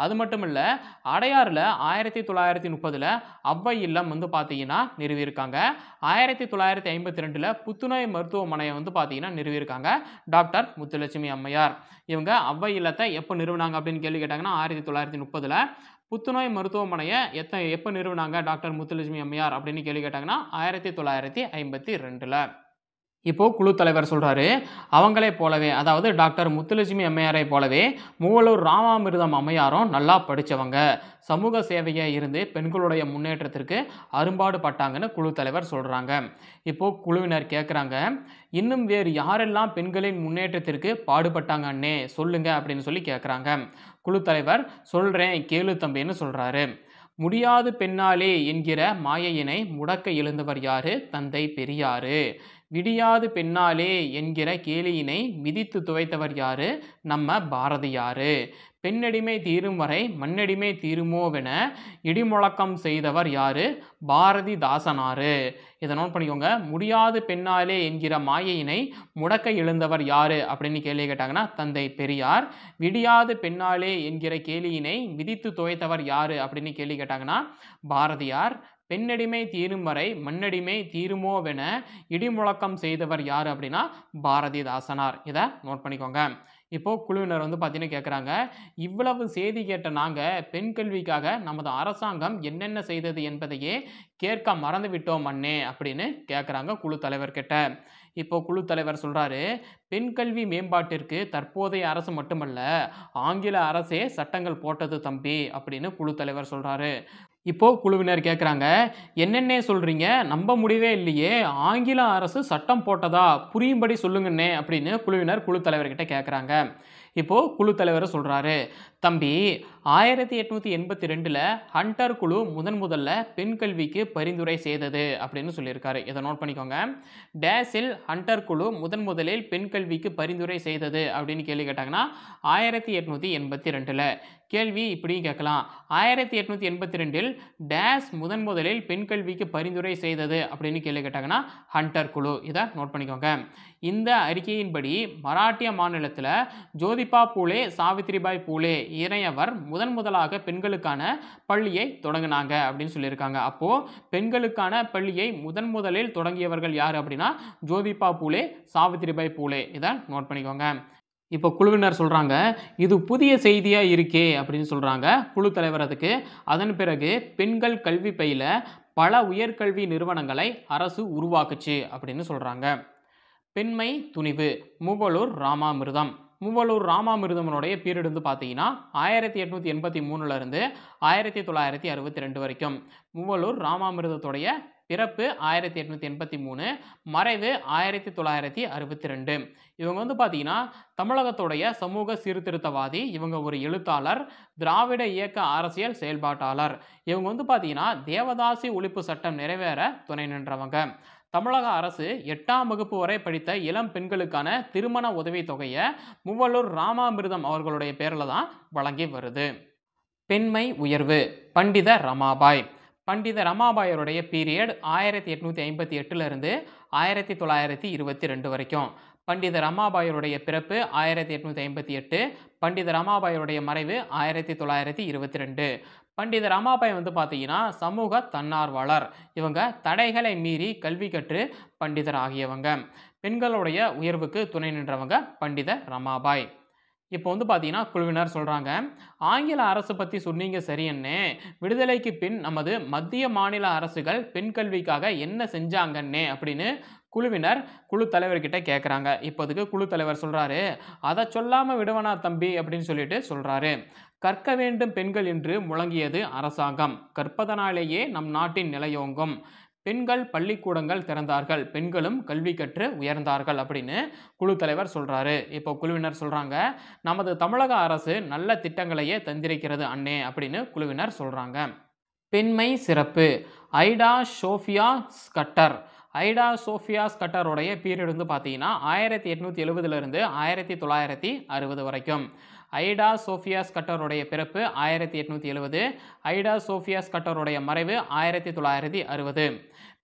அது மட்டும் இல்லை அடையாறில் ஆயிரத்தி தொள்ளாயிரத்தி முப்பதில் அவ்வை இல்லம் வந்து பார்த்தீங்கன்னா நிறுவியிருக்காங்க ஆயிரத்தி தொள்ளாயிரத்தி ஐம்பத்தி ரெண்டில் புத்துநோய் மருத்துவமனையை வந்து பார்த்தீங்கன்னா நிறுவியிருக்காங்க டாக்டர் முத்துலட்சுமி அம்மையார் இவங்க அவ்வை இல்லத்தை எப்போ நிறுவனாங்க அப்படின்னு கேள்வி கேட்டாங்கன்னா ஆயிரத்தி தொள்ளாயிரத்தி முப்பதில் புத்துநோய் மருத்துவமனையை எத்த எப்போ நிறுவனாங்க டாக்டர் முத்துலட்சுமி அம்மையார் அப்படின்னு கேள்வி கேட்டாங்கன்னா ஆயிரத்தி தொள்ளாயிரத்தி ஐம்பத்தி ரெண்டில் இப்போ குழு தலைவர் சொல்றாரு அவங்களே போலவே அதாவது டாக்டர் முத்துலட்சுமி அம்மையாரை போலவே மூவலூர் ராமாமிர்தம் அம்மையாரும் நல்லா படித்தவங்க சமூக சேவையை இருந்து பெண்களுடைய முன்னேற்றத்திற்கு அரும்பாடு பட்டாங்கன்னு குழு தலைவர் சொல்கிறாங்க இப்போ குழுவினர் கேட்குறாங்க இன்னும் வேறு யாரெல்லாம் பெண்களின் முன்னேற்றத்திற்கு பாடுபட்டாங்க அண்ணே சொல்லுங்க அப்படின்னு சொல்லி கேட்குறாங்க குழு தலைவர் சொல்கிறேன் கேளு தம்பின்னு சொல்கிறாரு முடியாது பெண்ணாலே என்கிற மாயையினை முடக்க எழுந்தவர் யாரு தந்தை பெரியாரு விடியாது பெண்ணாலே என்கிற கேலியினை மிதித்து துவைத்தவர் யாரு நம்ம பாரதியாரு பெண்ணடிமை தீரும் வரை மண்ணடிமை தீருமோவென இடிமுழக்கம் செய்தவர் யாரு பாரதிதாசனாரு இதை நோட் பண்ணிக்கோங்க முடியாது பெண்ணாலே என்கிற மாயையினை முடக்க எழுந்தவர் யாரு அப்படின்னு கேள்வி கேட்டாங்கன்னா தந்தை பெரியார் விடியாது பெண்ணாலே என்கிற கேலியினை மிதித்து துவைத்தவர் யாரு அப்படின்னு கேள்வி கேட்டாங்கன்னா பாரதியார் பெண்ணடிமை தீரும் வரை மண்ணடிமை தீருமோவென இடிமுழக்கம் செய்தவர் யார் அப்படின்னா பாரதிதாசனார் இதை நோட் பண்ணிக்கோங்க இப்போ குழுவினர் வந்து பார்த்தீங்கன்னா கேட்குறாங்க இவ்வளவு செய்தி கேட்ட நாங்கள் பெண் கல்விக்காக நமது அரசாங்கம் என்னென்ன செய்தது என்பதையே கேட்க மறந்து விட்டோம் அண்ணே அப்படின்னு கேட்குறாங்க குழு தலைவர்கிட்ட இப்போ குழு தலைவர் சொல்கிறாரு பெண் கல்வி மேம்பாட்டிற்கு தற்போதைய அரசு மட்டுமல்ல ஆங்கில அரசே சட்டங்கள் போட்டது தம்பி அப்படின்னு குழு தலைவர் சொல்கிறாரு இப்போ குழுவினர் கேட்குறாங்க என்னென்ன சொல்கிறீங்க நம்ப முடியவே இல்லையே ஆங்கில அரசு சட்டம் போட்டதா புரியும்படி சொல்லுங்கண்ணே அப்படின்னு குழுவினர் குழு தலைவர்கிட்ட கேட்குறாங்க இப்போது குழு தலைவர் சொல்கிறாரு தம்பி ஆயிரத்தி எட்நூற்றி எண்பத்தி ரெண்டில் ஹண்டர் குழு முதன் முதல்ல பெண் கல்விக்கு பரிந்துரை செய்தது அப்படின்னு சொல்லியிருக்காரு இதை நோட் பண்ணிக்கோங்க டேஸில் ஹண்டர் குழு முதன் முதலில் பெண் கல்விக்கு பரிந்துரை செய்தது அப்படின்னு கேள்வி கேட்டாங்கன்னா ஆயிரத்தி எட்நூற்றி எண்பத்தி ரெண்டில் கேள்வி இப்படியும் கேட்கலாம் ஆயிரத்தி எட்நூற்றி எண்பத்தி ரெண்டில் டேஸ் முதன் முதலில் பெண் கல்விக்கு பரிந்துரை செய்தது அப்படின்னு கேள்வி கேட்டாங்கன்னா ஹண்டர் குழு இதை நோட் பண்ணிக்கோங்க இந்த அறிக்கையின்படி மராட்டிய மாநிலத்தில் ஜோதிபா பூலே சாவித்ரிபாய் பூலே இணையவர் முதன் முதலாக பெண்களுக்கான பள்ளியை தொடங்கினாங்க அப்படின்னு சொல்லியிருக்காங்க அப்போது பெண்களுக்கான பள்ளியை முதன் முதலில் தொடங்கியவர்கள் யார் அப்படின்னா ஜோதிபா பூலே சாவித்ரிபாய் பூலே இதை நோட் பண்ணிக்கோங்க இப்போ குழுவினர் சொல்கிறாங்க இது புதிய செய்தியாக இருக்கே அப்படின்னு சொல்கிறாங்க குழு தலைவர் அதுக்கு அதன் பிறகு பெண்கள் கல்வி பயில பல உயர்கல்வி நிறுவனங்களை அரசு உருவாக்குச்சு அப்படின்னு சொல்கிறாங்க பெண்மை துணிவு மூவலூர் ராமாமிர்தம் மூவலூர் ராமாமிர்தமனுடைய பீரியட் வந்து பார்த்தீங்கன்னா ஆயிரத்தி எட்நூற்றி எண்பத்தி மூணுலேருந்து ஆயிரத்தி தொள்ளாயிரத்தி அறுபத்தி ரெண்டு வரைக்கும் மூவலூர் ராமாமிர்தத்துடைய பிறப்பு ஆயிரத்தி எட்நூற்றி எண்பத்தி மூணு மறைவு ஆயிரத்தி தொள்ளாயிரத்தி அறுபத்தி ரெண்டு இவங்க வந்து பார்த்தீங்கன்னா தமிழகத்துடைய சமூக சீர்திருத்தவாதி இவங்க ஒரு எழுத்தாளர் திராவிட இயக்க அரசியல் செயல்பாட்டாளர் இவங்க வந்து பார்த்தீங்கன்னா தேவதாசி ஒழிப்பு சட்டம் நிறைவேற துணை நின்றவங்க தமிழக அரசு எட்டாம் வகுப்பு வரை படித்த இளம் பெண்களுக்கான திருமண உதவித் தொகையை மூவலூர் ராமாமிர்தம் அவர்களுடைய பேரில் தான் வழங்கி வருது பெண்மை உயர்வு பண்டித ரமாபாய் பண்டித ரமாபாயருடைய பீரியட் ஆயிரத்தி எட்நூற்றி ஐம்பத்தி எட்டுலேருந்து ஆயிரத்தி தொள்ளாயிரத்தி இருபத்தி ரெண்டு வரைக்கும் பண்டித ரமாபாயருடைய பிறப்பு ஆயிரத்தி எட்நூற்றி ஐம்பத்தி எட்டு பண்டித ரமாபாயருடைய மறைவு ஆயிரத்தி தொள்ளாயிரத்தி இருபத்தி ரெண்டு பண்டித ரமாபாய் வந்து பார்த்தீங்கன்னா சமூக தன்னார்வலர் இவங்க தடைகளை மீறி கல்வி கற்று பண்டிதர் ஆகியவங்க பெண்களுடைய உயர்வுக்கு துணை நின்றவங்க பண்டித ரமாபாய் இப்போ வந்து பார்த்தீங்கன்னா குழுவினர் சொல்கிறாங்க ஆங்கில அரசு பற்றி சொன்னீங்க சரியண்ணே விடுதலைக்கு பின் நமது மத்திய மாநில அரசுகள் பெண் கல்விக்காக என்ன செஞ்சாங்கன்னே அப்படின்னு குழுவினர் குழு தலைவர்கிட்ட கேட்குறாங்க இப்போதுக்கு குழு தலைவர் சொல்கிறாரு அதை சொல்லாமல் விடுவனா தம்பி அப்படின்னு சொல்லிட்டு சொல்கிறாரு கற்க வேண்டும் பெண்கள் என்று முழங்கியது அரசாங்கம் கற்பதனாலேயே நம் நாட்டின் நிலையோங்கும் பெண்கள் பள்ளிக்கூடங்கள் திறந்தார்கள் பெண்களும் கல்வி கற்று உயர்ந்தார்கள் அப்படின்னு குழு தலைவர் சொல்கிறாரு இப்போ குழுவினர் சொல்கிறாங்க நமது தமிழக அரசு நல்ல திட்டங்களையே தந்திருக்கிறது அண்ணே அப்படின்னு குழுவினர் சொல்கிறாங்க பெண்மை சிறப்பு Ida Sophia Scudder Ida Sophia ஸ்கட்டருடைய பீரியட் வந்து பார்த்தீங்கன்னா ஆயிரத்தி எட்நூற்றி எழுபதுலேருந்து ஆயிரத்தி தொள்ளாயிரத்தி அறுபது வரைக்கும் ஐடா சோஃபியா ஸ்கட்டருடைய பிறப்பு ஆயிரத்தி எட்நூற்றி எழுபது ஐடா சோஃபியா ஸ்கட்டருடைய மறைவு ஆயிரத்தி தொள்ளாயிரத்தி அறுபது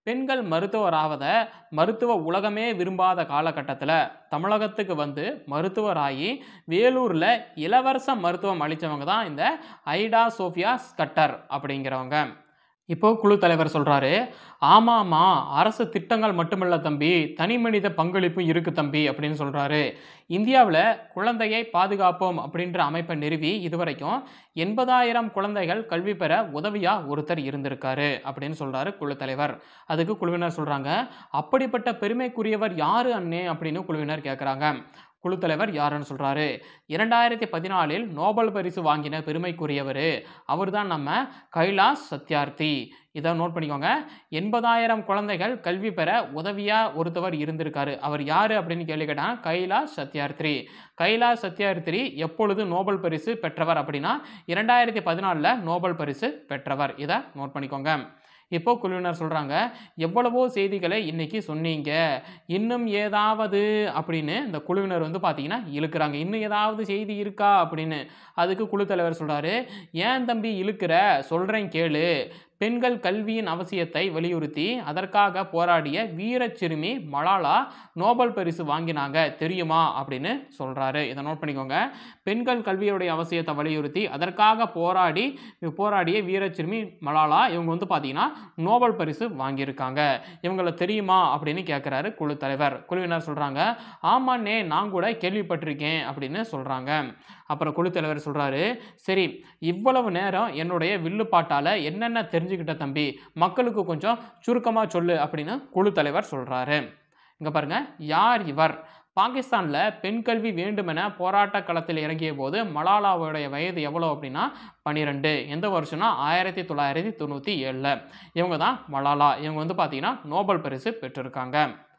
பெண்கள் மருத்துவராவதை மருத்துவ உலகமே விரும்பாத காலகட்டத்தில் தமிழகத்துக்கு வந்து மருத்துவராகி வேலூரில் இளவரச மருத்துவம் அளித்தவங்க தான் இந்த ஐடா சோஃபியா ஸ்கட்டர் அப்படிங்கிறவங்க இப்போ குழு தலைவர் சொல்கிறாரு ஆமாம்மா அரசு திட்டங்கள் மட்டுமல்ல தம்பி தனி மனித பங்களிப்பும் இருக்கு தம்பி அப்படின்னு சொல்கிறாரு இந்தியாவில் குழந்தையை பாதுகாப்போம் அப்படின்ற அமைப்பை நிறுவி இதுவரைக்கும் எண்பதாயிரம் குழந்தைகள் கல்வி பெற உதவியாக ஒருத்தர் இருந்திருக்காரு அப்படின்னு சொல்கிறாரு குழு தலைவர் அதுக்கு குழுவினர் சொல்கிறாங்க அப்படிப்பட்ட பெருமைக்குரியவர் யாரு அண்ணே அப்படின்னு குழுவினர் கேட்குறாங்க குழு தலைவர் யாருன்னு சொல்கிறாரு இரண்டாயிரத்தி பதினாலில் நோபல் பரிசு வாங்கின பெருமைக்குரியவர் அவர் தான் நம்ம கைலாஷ் சத்யார்த்தி இதை நோட் பண்ணிக்கோங்க எண்பதாயிரம் குழந்தைகள் கல்வி பெற உதவியாக ஒருத்தவர் இருந்திருக்காரு அவர் யார் அப்படின்னு கேள்வி கேட்டால் கைலாஷ் சத்யார்த்தி கைலாஷ் சத்யார்த்தி எப்பொழுது நோபல் பரிசு பெற்றவர் அப்படின்னா இரண்டாயிரத்தி பதினாலில் நோபல் பரிசு பெற்றவர் இதை நோட் பண்ணிக்கோங்க இப்போ குழுவினர் சொல்கிறாங்க எவ்வளவோ செய்திகளை இன்னைக்கு சொன்னீங்க இன்னும் ஏதாவது அப்படின்னு இந்த குழுவினர் வந்து பார்த்தீங்கன்னா இழுக்கிறாங்க இன்னும் ஏதாவது செய்தி இருக்கா அப்படின்னு அதுக்கு குழு தலைவர் சொல்கிறாரு ஏன் தம்பி இழுக்கிற சொல்கிறேன் கேளு பெண்கள் கல்வியின் அவசியத்தை வலியுறுத்தி அதற்காக போராடிய வீரச் சிறுமி மலாலா நோபல் பரிசு வாங்கினாங்க தெரியுமா அப்படின்னு சொல்கிறாரு இதை நோட் பண்ணிக்கோங்க பெண்கள் கல்வியுடைய அவசியத்தை வலியுறுத்தி அதற்காக போராடி போராடிய வீரச் சிறுமி மலாலா இவங்க வந்து பார்த்தீங்கன்னா நோபல் பரிசு வாங்கியிருக்காங்க இவங்களை தெரியுமா அப்படின்னு கேட்குறாரு குழு தலைவர் குழுவினர் சொல்கிறாங்க ஆமாண்ணே நான் கூட கேள்விப்பட்டிருக்கேன் அப்படின்னு சொல்கிறாங்க அப்புறம் குழு தலைவர் சொல்கிறாரு சரி இவ்வளவு நேரம் என்னுடைய வில்லுப்பாட்டால் என்னென்ன தெரிஞ்சுக்கிட்ட தம்பி மக்களுக்கு கொஞ்சம் சுருக்கமாக சொல்லு அப்படின்னு குழு தலைவர் சொல்கிறாரு இங்கே பாருங்கள் யார் இவர் பாகிஸ்தானில் பெண் கல்வி வேண்டுமென போராட்ட களத்தில் இறங்கிய போது மலாலாவுடைய வயது எவ்வளோ அப்படின்னா பன்னிரெண்டு எந்த வருஷம்னா ஆயிரத்தி தொள்ளாயிரத்தி தொண்ணூற்றி ஏழில் இவங்க தான் மலாலா இவங்க வந்து பார்த்தீங்கன்னா நோபல் பரிசு பெற்றிருக்காங்க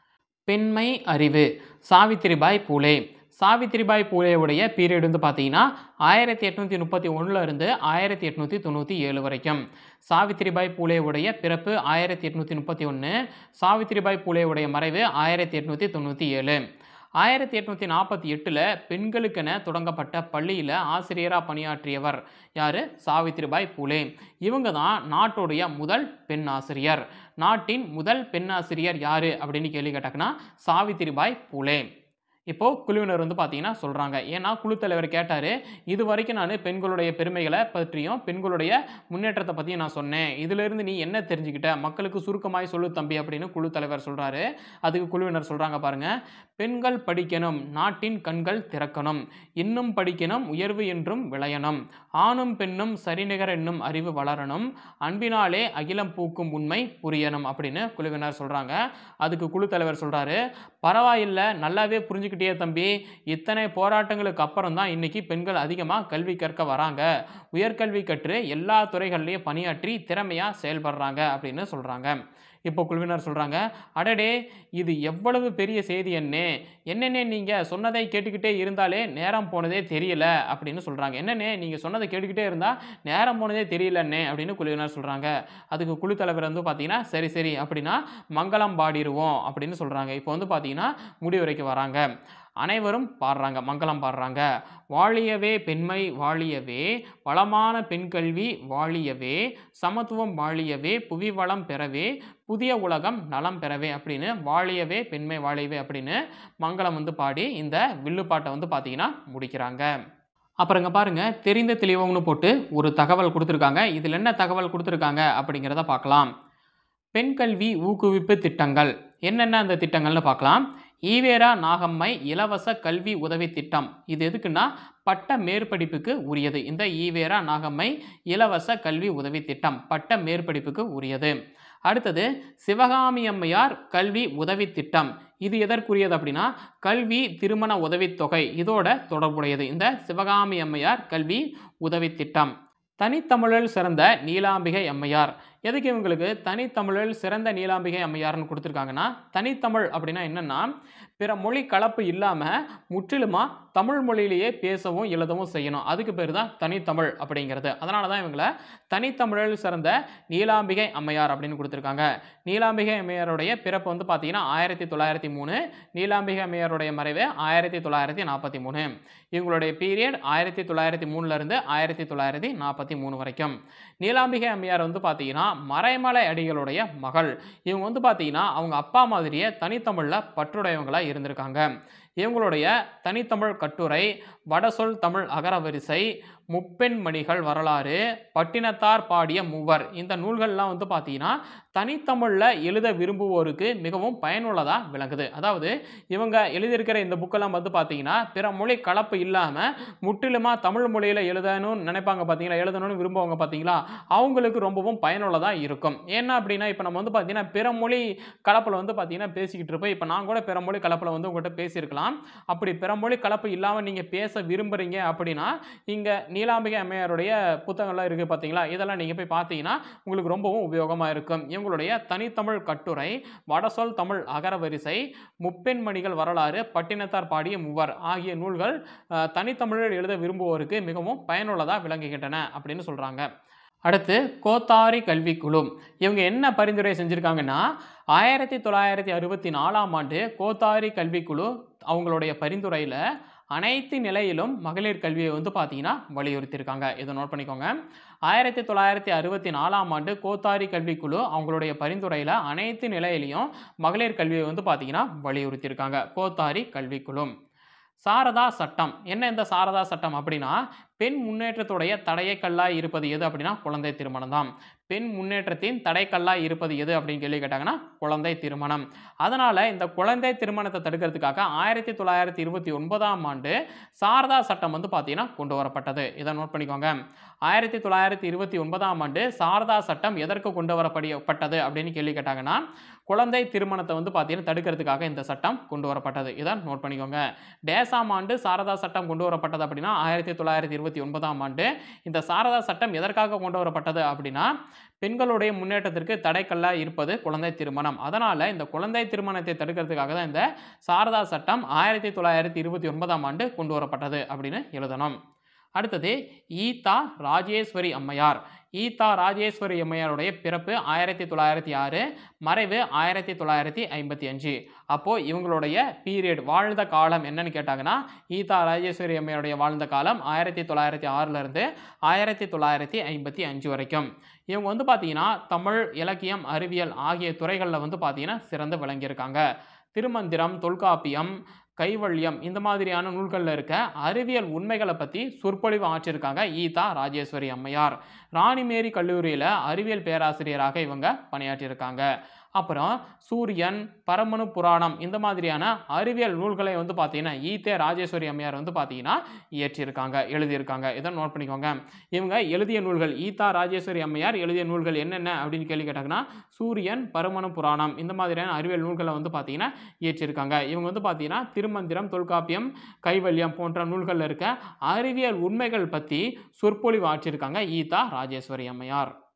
பெண்மை அறிவு சாவித்திரிபாய் பூலே சாவித்திரிபாய் பூலேவுடைய பீரியட் வந்து பார்த்தீங்கன்னா ஆயிரத்தி எட்நூற்றி முப்பத்தி ஒன்றில் இருந்து ஆயிரத்தி எட்நூற்றி தொண்ணூற்றி ஏழு வரைக்கும் சாவித்திரிபாய் பூலேவுடைய பிறப்பு ஆயிரத்தி எட்நூற்றி முப்பத்தி ஒன்று சாவித்திரிபாய் பூலேவுடைய மறைவு ஆயிரத்தி எட்நூற்றி தொண்ணூற்றி ஏழு ஆயிரத்தி எட்நூற்றி நாற்பத்தி எட்டில் பெண்களுக்கென தொடங்கப்பட்ட பள்ளியில் ஆசிரியராக பணியாற்றியவர் யார் சாவித்திரிபாய் பூலே இவங்க தான் நாட்டுடைய முதல் பெண் ஆசிரியர் நாட்டின் முதல் பெண் ஆசிரியர் யார் அப்படின்னு கேள்வி கேட்டாங்கன்னா சாவித்திரிபாய் பூலே இப்போது குழுவினர் வந்து பார்த்தீங்கன்னா சொல்கிறாங்க ஏன்னா குழு தலைவர் கேட்டார் இது வரைக்கும் நான் பெண்களுடைய பெருமைகளை பற்றியும் பெண்களுடைய முன்னேற்றத்தை பற்றியும் நான் சொன்னேன் இதிலிருந்து நீ என்ன தெரிஞ்சுக்கிட்ட மக்களுக்கு சுருக்கமாய் சொல்லு தம்பி அப்படின்னு குழு தலைவர் சொல்கிறாரு அதுக்கு குழுவினர் சொல்கிறாங்க பாருங்கள் பெண்கள் படிக்கணும் நாட்டின் கண்கள் திறக்கணும் இன்னும் படிக்கணும் உயர்வு என்றும் விளையணும் ஆணும் பெண்ணும் சரிநிகர் என்னும் அறிவு வளரணும் அன்பினாலே அகிலம் பூக்கும் உண்மை புரியணும் அப்படின்னு குழுவினர் சொல்கிறாங்க அதுக்கு குழு தலைவர் சொல்கிறாரு பரவாயில்லை நல்லாவே புரிஞ்சுக்கிட்டே தம்பி இத்தனை போராட்டங்களுக்கு அப்புறம் தான் இன்னைக்கு பெண்கள் அதிகமாக கல்வி கற்க வராங்க உயர்கல்வி கற்று எல்லா துறைகள்லையும் பணியாற்றி திறமையாக செயல்படுறாங்க அப்படின்னு சொல்கிறாங்க இப்போ குழுவினர் சொல்கிறாங்க அடடே இது எவ்வளவு பெரிய செய்தி என்னே என்னென்ன நீங்கள் சொன்னதை கேட்டுக்கிட்டே இருந்தாலே நேரம் போனதே தெரியல அப்படின்னு சொல்கிறாங்க என்னண்ணே நீங்கள் சொன்னதை கேட்டுக்கிட்டே இருந்தால் நேரம் போனதே தெரியலண்ணே அப்படின்னு குழுவினர் சொல்கிறாங்க அதுக்கு குழு தலைவர் வந்து பார்த்தீங்கன்னா சரி சரி அப்படின்னா மங்களம் பாடிடுவோம் அப்படின்னு சொல்கிறாங்க இப்போ வந்து பார்த்தீங்கன்னா முடிவுரைக்கு வராங்க அனைவரும் பாடுறாங்க மங்களம் பாடுறாங்க வாழியவே பெண்மை வாழியவே வளமான பெண் கல்வி வாழியவே சமத்துவம் வாழியவே புவி வளம் பெறவே புதிய உலகம் நலம் பெறவே அப்படின்னு வாழியவே பெண்மை வாழியவே அப்படின்னு மங்களம் வந்து பாடி இந்த வில்லுப்பாட்டை வந்து பார்த்தீங்கன்னா முடிக்கிறாங்க அப்புறங்க பாருங்க தெரிந்த தெளிவங்கன்னு போட்டு ஒரு தகவல் கொடுத்துருக்காங்க இதில் என்ன தகவல் கொடுத்துருக்காங்க அப்படிங்கிறத பார்க்கலாம் பெண் கல்வி ஊக்குவிப்பு திட்டங்கள் என்னென்ன அந்த திட்டங்கள்னு பார்க்கலாம் ஈவேரா நாகம்மை இலவச கல்வி உதவி திட்டம் இது எதுக்குன்னா பட்ட மேற்படிப்புக்கு உரியது இந்த ஈவேரா நாகம்மை இலவச கல்வி உதவி திட்டம் பட்ட மேற்படிப்புக்கு உரியது அடுத்தது சிவகாமி அம்மையார் கல்வி உதவி திட்டம் இது எதற்குரியது அப்படின்னா கல்வி திருமண உதவித்தொகை இதோட தொடர்புடையது இந்த சிவகாமி அம்மையார் கல்வி உதவி திட்டம் தனித்தமிழில் சிறந்த நீலாம்பிகை அம்மையார் எதுக்கு இவங்களுக்கு தனித்தமிழில் சிறந்த நீலாம்பிகை அம்மையார்னு கொடுத்துருக்காங்கன்னா தனித்தமிழ் அப்படின்னா என்னென்னா பிற மொழி கலப்பு இல்லாமல் முற்றிலுமாக தமிழ் மொழியிலேயே பேசவும் எழுதவும் செய்யணும் அதுக்கு பேர் தான் தனித்தமிழ் அப்படிங்கிறது அதனால தான் இவங்களை தனித்தமிழில் சிறந்த நீலாம்பிகை அம்மையார் அப்படின்னு கொடுத்துருக்காங்க நீலாம்பிகை அம்மையாருடைய பிறப்பு வந்து பார்த்தீங்கன்னா ஆயிரத்தி தொள்ளாயிரத்தி மூணு நீலாம்பிகை அம்மையாருடைய மறைவு ஆயிரத்தி தொள்ளாயிரத்தி நாற்பத்தி மூணு இவங்களுடைய பீரியட் ஆயிரத்தி தொள்ளாயிரத்தி மூணுலேருந்து ஆயிரத்தி தொள்ளாயிரத்தி நாற்பத்தி மூணு வரைக்கும் நீலாம்பிகை அம்மையார் வந்து பார்த்தீங்கன்னா மறைமலை அடிகளுடைய மகள் இவங்க வந்து பார்த்தீங்கன்னா அவங்க அப்பா மாதிரியே தனித்தமிழில் பற்றுடையவங்களாக இருந்திருக்காங்க இவங்களுடைய தனித்தமிழ் கட்டுரை வடசொல் தமிழ் அகரவரிசை முப்பெண் மணிகள் வரலாறு பட்டினத்தார் பாடிய மூவர் இந்த நூல்கள்லாம் வந்து பார்த்தீங்கன்னா தனித்தமிழில் எழுத விரும்புவோருக்கு மிகவும் பயனுள்ளதாக விளங்குது அதாவது இவங்க எழுதியிருக்கிற இந்த புக்கெல்லாம் வந்து பார்த்தீங்கன்னா பிற மொழி கலப்பு இல்லாமல் முற்றிலுமாக தமிழ் மொழியில் எழுதணும்னு நினைப்பாங்க பார்த்தீங்களா எழுதணும்னு விரும்புவாங்க பார்த்தீங்களா அவங்களுக்கு ரொம்பவும் பயனுள்ளதாக இருக்கும் ஏன்னா அப்படின்னா இப்போ நம்ம வந்து பார்த்தீங்கன்னா பிற மொழி கலப்பில் வந்து பார்த்தீங்கன்னா பேசிக்கிட்டு இருப்போம் இப்போ நான் கூட பிற மொழி கலப்பில் வந்து உங்கள்கிட்ட பேசியிருக்கலாம் அப்படி பிற மொழி கலப்பு இல்லாமல் நீங்கள் பேச விரும்புகிறீங்க அப்படின்னா இங்கே நீலாம்பிகை அம்மையாருடைய புத்தகங்கள்லாம் இருக்குது பார்த்தீங்களா இதெல்லாம் நீங்கள் போய் பார்த்தீங்கன்னா உங்களுக்கு ரொம்பவும் உபயோகமாக இருக்கும் இவங்களுடைய தனித்தமிழ் கட்டுரை வடசொல் தமிழ் அகரவரிசை முப்பெண்மணிகள் வரலாறு பட்டினத்தார் பாடிய மூவர் ஆகிய நூல்கள் அஹ், தனித்தமிழில் எழுத விரும்புவோருக்கு மிகவும் பயனுள்ளதாக விளங்குகின்றன அப்படின்னு சொல்கிறாங்க அடுத்து கோத்தாரி கல்விக்குழு இவங்க என்ன பரிந்துரை செஞ்சுருக்காங்கன்னா ஆயிரத்தி தொள்ளாயிரத்தி அறுபத்தி நாலாம் ஆண்டு கோத்தாரி கல்விக்குழு அவங்களுடைய பரிந்துரையில் அனைத்து நிலையிலும் மகளிர் கல்வியை வந்து பார்த்தீங்கன்னா வலியுறுத்தியிருக்காங்க இதை நோட் பண்ணிக்கோங்க ஆயிரத்தி தொள்ளாயிரத்தி அறுபத்தி நாலாம் ஆண்டு கோத்தாரி கல்விக்குழு அவங்களுடைய பரிந்துரையில் அனைத்து நிலையிலையும் மகளிர் கல்வியை வந்து பார்த்தீங்கன்னா வலியுறுத்தியிருக்காங்க கோத்தாரி கல்விக்குழு சாரதா சட்டம் என்ன இந்த சாரதா சட்டம் அப்படின்னா பெண் முன்னேற்றத்துடைய தடையக்கல்லாய் இருப்பது எது அப்படின்னா குழந்தை திருமணம் தான் பெண் முன்னேற்றத்தின் தடைக்கல்லாய் இருப்பது எது அப்படின்னு கேள்வி கேட்டாங்கன்னா குழந்தை திருமணம் அதனால் இந்த குழந்தை திருமணத்தை தடுக்கிறதுக்காக ஆயிரத்தி தொள்ளாயிரத்தி இருபத்தி ஒன்பதாம் ஆண்டு சாரதா சட்டம் வந்து பார்த்தீங்கன்னா கொண்டு வரப்பட்டது இதை நோட் பண்ணிக்கோங்க ஆயிரத்தி தொள்ளாயிரத்தி இருபத்தி ஒன்பதாம் ஆண்டு சாரதா சட்டம் எதற்கு கொண்டு வரப்படப்பட்டது அப்படின்னு கேள்வி கேட்டாங்கன்னா குழந்தை திருமணத்தை வந்து பார்த்தீங்கன்னா தடுக்கிறதுக்காக இந்த சட்டம் கொண்டு வரப்பட்டது இதை நோட் பண்ணிக்கோங்க டேசாம் ஆண்டு சாரதா சட்டம் கொண்டு வரப்பட்டது அப்படின்னா ஆயிரத்தி தொள்ளாயிரத்தி இருபத்தி ஒன்பதாம் ஆண்டு இந்த சாரதா சட்டம் எதற்காக கொண்டு வரப்பட்டது அப்படின்னா பெண்களுடைய முன்னேற்றத்திற்கு தடைக்கல்லா இருப்பது குழந்தை திருமணம் அதனால் இந்த குழந்தை திருமணத்தை தடுக்கிறதுக்காக தான் இந்த சாரதா சட்டம் ஆயிரத்தி தொள்ளாயிரத்தி இருபத்தி ஒன்பதாம் ஆண்டு கொண்டு வரப்பட்டது அப்படின்னு எழுதணும் அடுத்தது ஈதா ராஜேஸ்வரி அம்மையார் ஈதா ராஜேஸ்வரி அம்மையாருடைய பிறப்பு ஆயிரத்தி தொள்ளாயிரத்தி ஆறு மறைவு ஆயிரத்தி தொள்ளாயிரத்தி ஐம்பத்தி அஞ்சு அப்போது இவங்களுடைய பீரியட் வாழ்ந்த காலம் என்னன்னு கேட்டாங்கன்னா ஈதா ராஜேஸ்வரி அம்மையாருடைய வாழ்ந்த காலம் ஆயிரத்தி தொள்ளாயிரத்தி ஆறிலிருந்து ஆயிரத்தி தொள்ளாயிரத்தி ஐம்பத்தி அஞ்சு வரைக்கும் இவங்க வந்து பார்த்தீங்கன்னா தமிழ் இலக்கியம் அறிவியல் ஆகிய துறைகளில் வந்து பார்த்தீங்கன்னா சிறந்து விளங்கியிருக்காங்க திருமந்திரம் தொல்காப்பியம் கைவல்யம் இந்த மாதிரியான நூல்களில் இருக்க அறிவியல் உண்மைகளை பற்றி சொற்பொழிவு ஆற்றியிருக்காங்க ஈதா ராஜேஸ்வரி அம்மையார் ராணிமேரி கல்லூரியில் அறிவியல் பேராசிரியராக இவங்க பணியாற்றியிருக்காங்க அப்புறம் சூரியன் பரமணு புராணம் இந்த மாதிரியான அறிவியல் நூல்களை வந்து பார்த்தீங்கன்னா ஈத்தே ராஜேஸ்வரி அம்மையார் வந்து பார்த்தீங்கன்னா இயற்றியிருக்காங்க எழுதியிருக்காங்க இதை நோட் பண்ணிக்கோங்க இவங்க எழுதிய நூல்கள் ஈதா ராஜேஸ்வரி அம்மையார் எழுதிய நூல்கள் என்னென்ன அப்படின்னு கேள்வி கேட்டாங்கன்னா சூரியன் பரமணு புராணம் இந்த மாதிரியான அறிவியல் நூல்களை வந்து பார்த்தீங்கன்னா இயற்றியிருக்காங்க இவங்க வந்து பார்த்தீங்கன்னா திருமந்திரம் தொல்காப்பியம் கைவல்யம் போன்ற நூல்களில் இருக்க அறிவியல் உண்மைகள் பற்றி சொற்பொழிவு ஆற்றியிருக்காங்க ஈதா ராஜேஸ்வரி அம்மையார்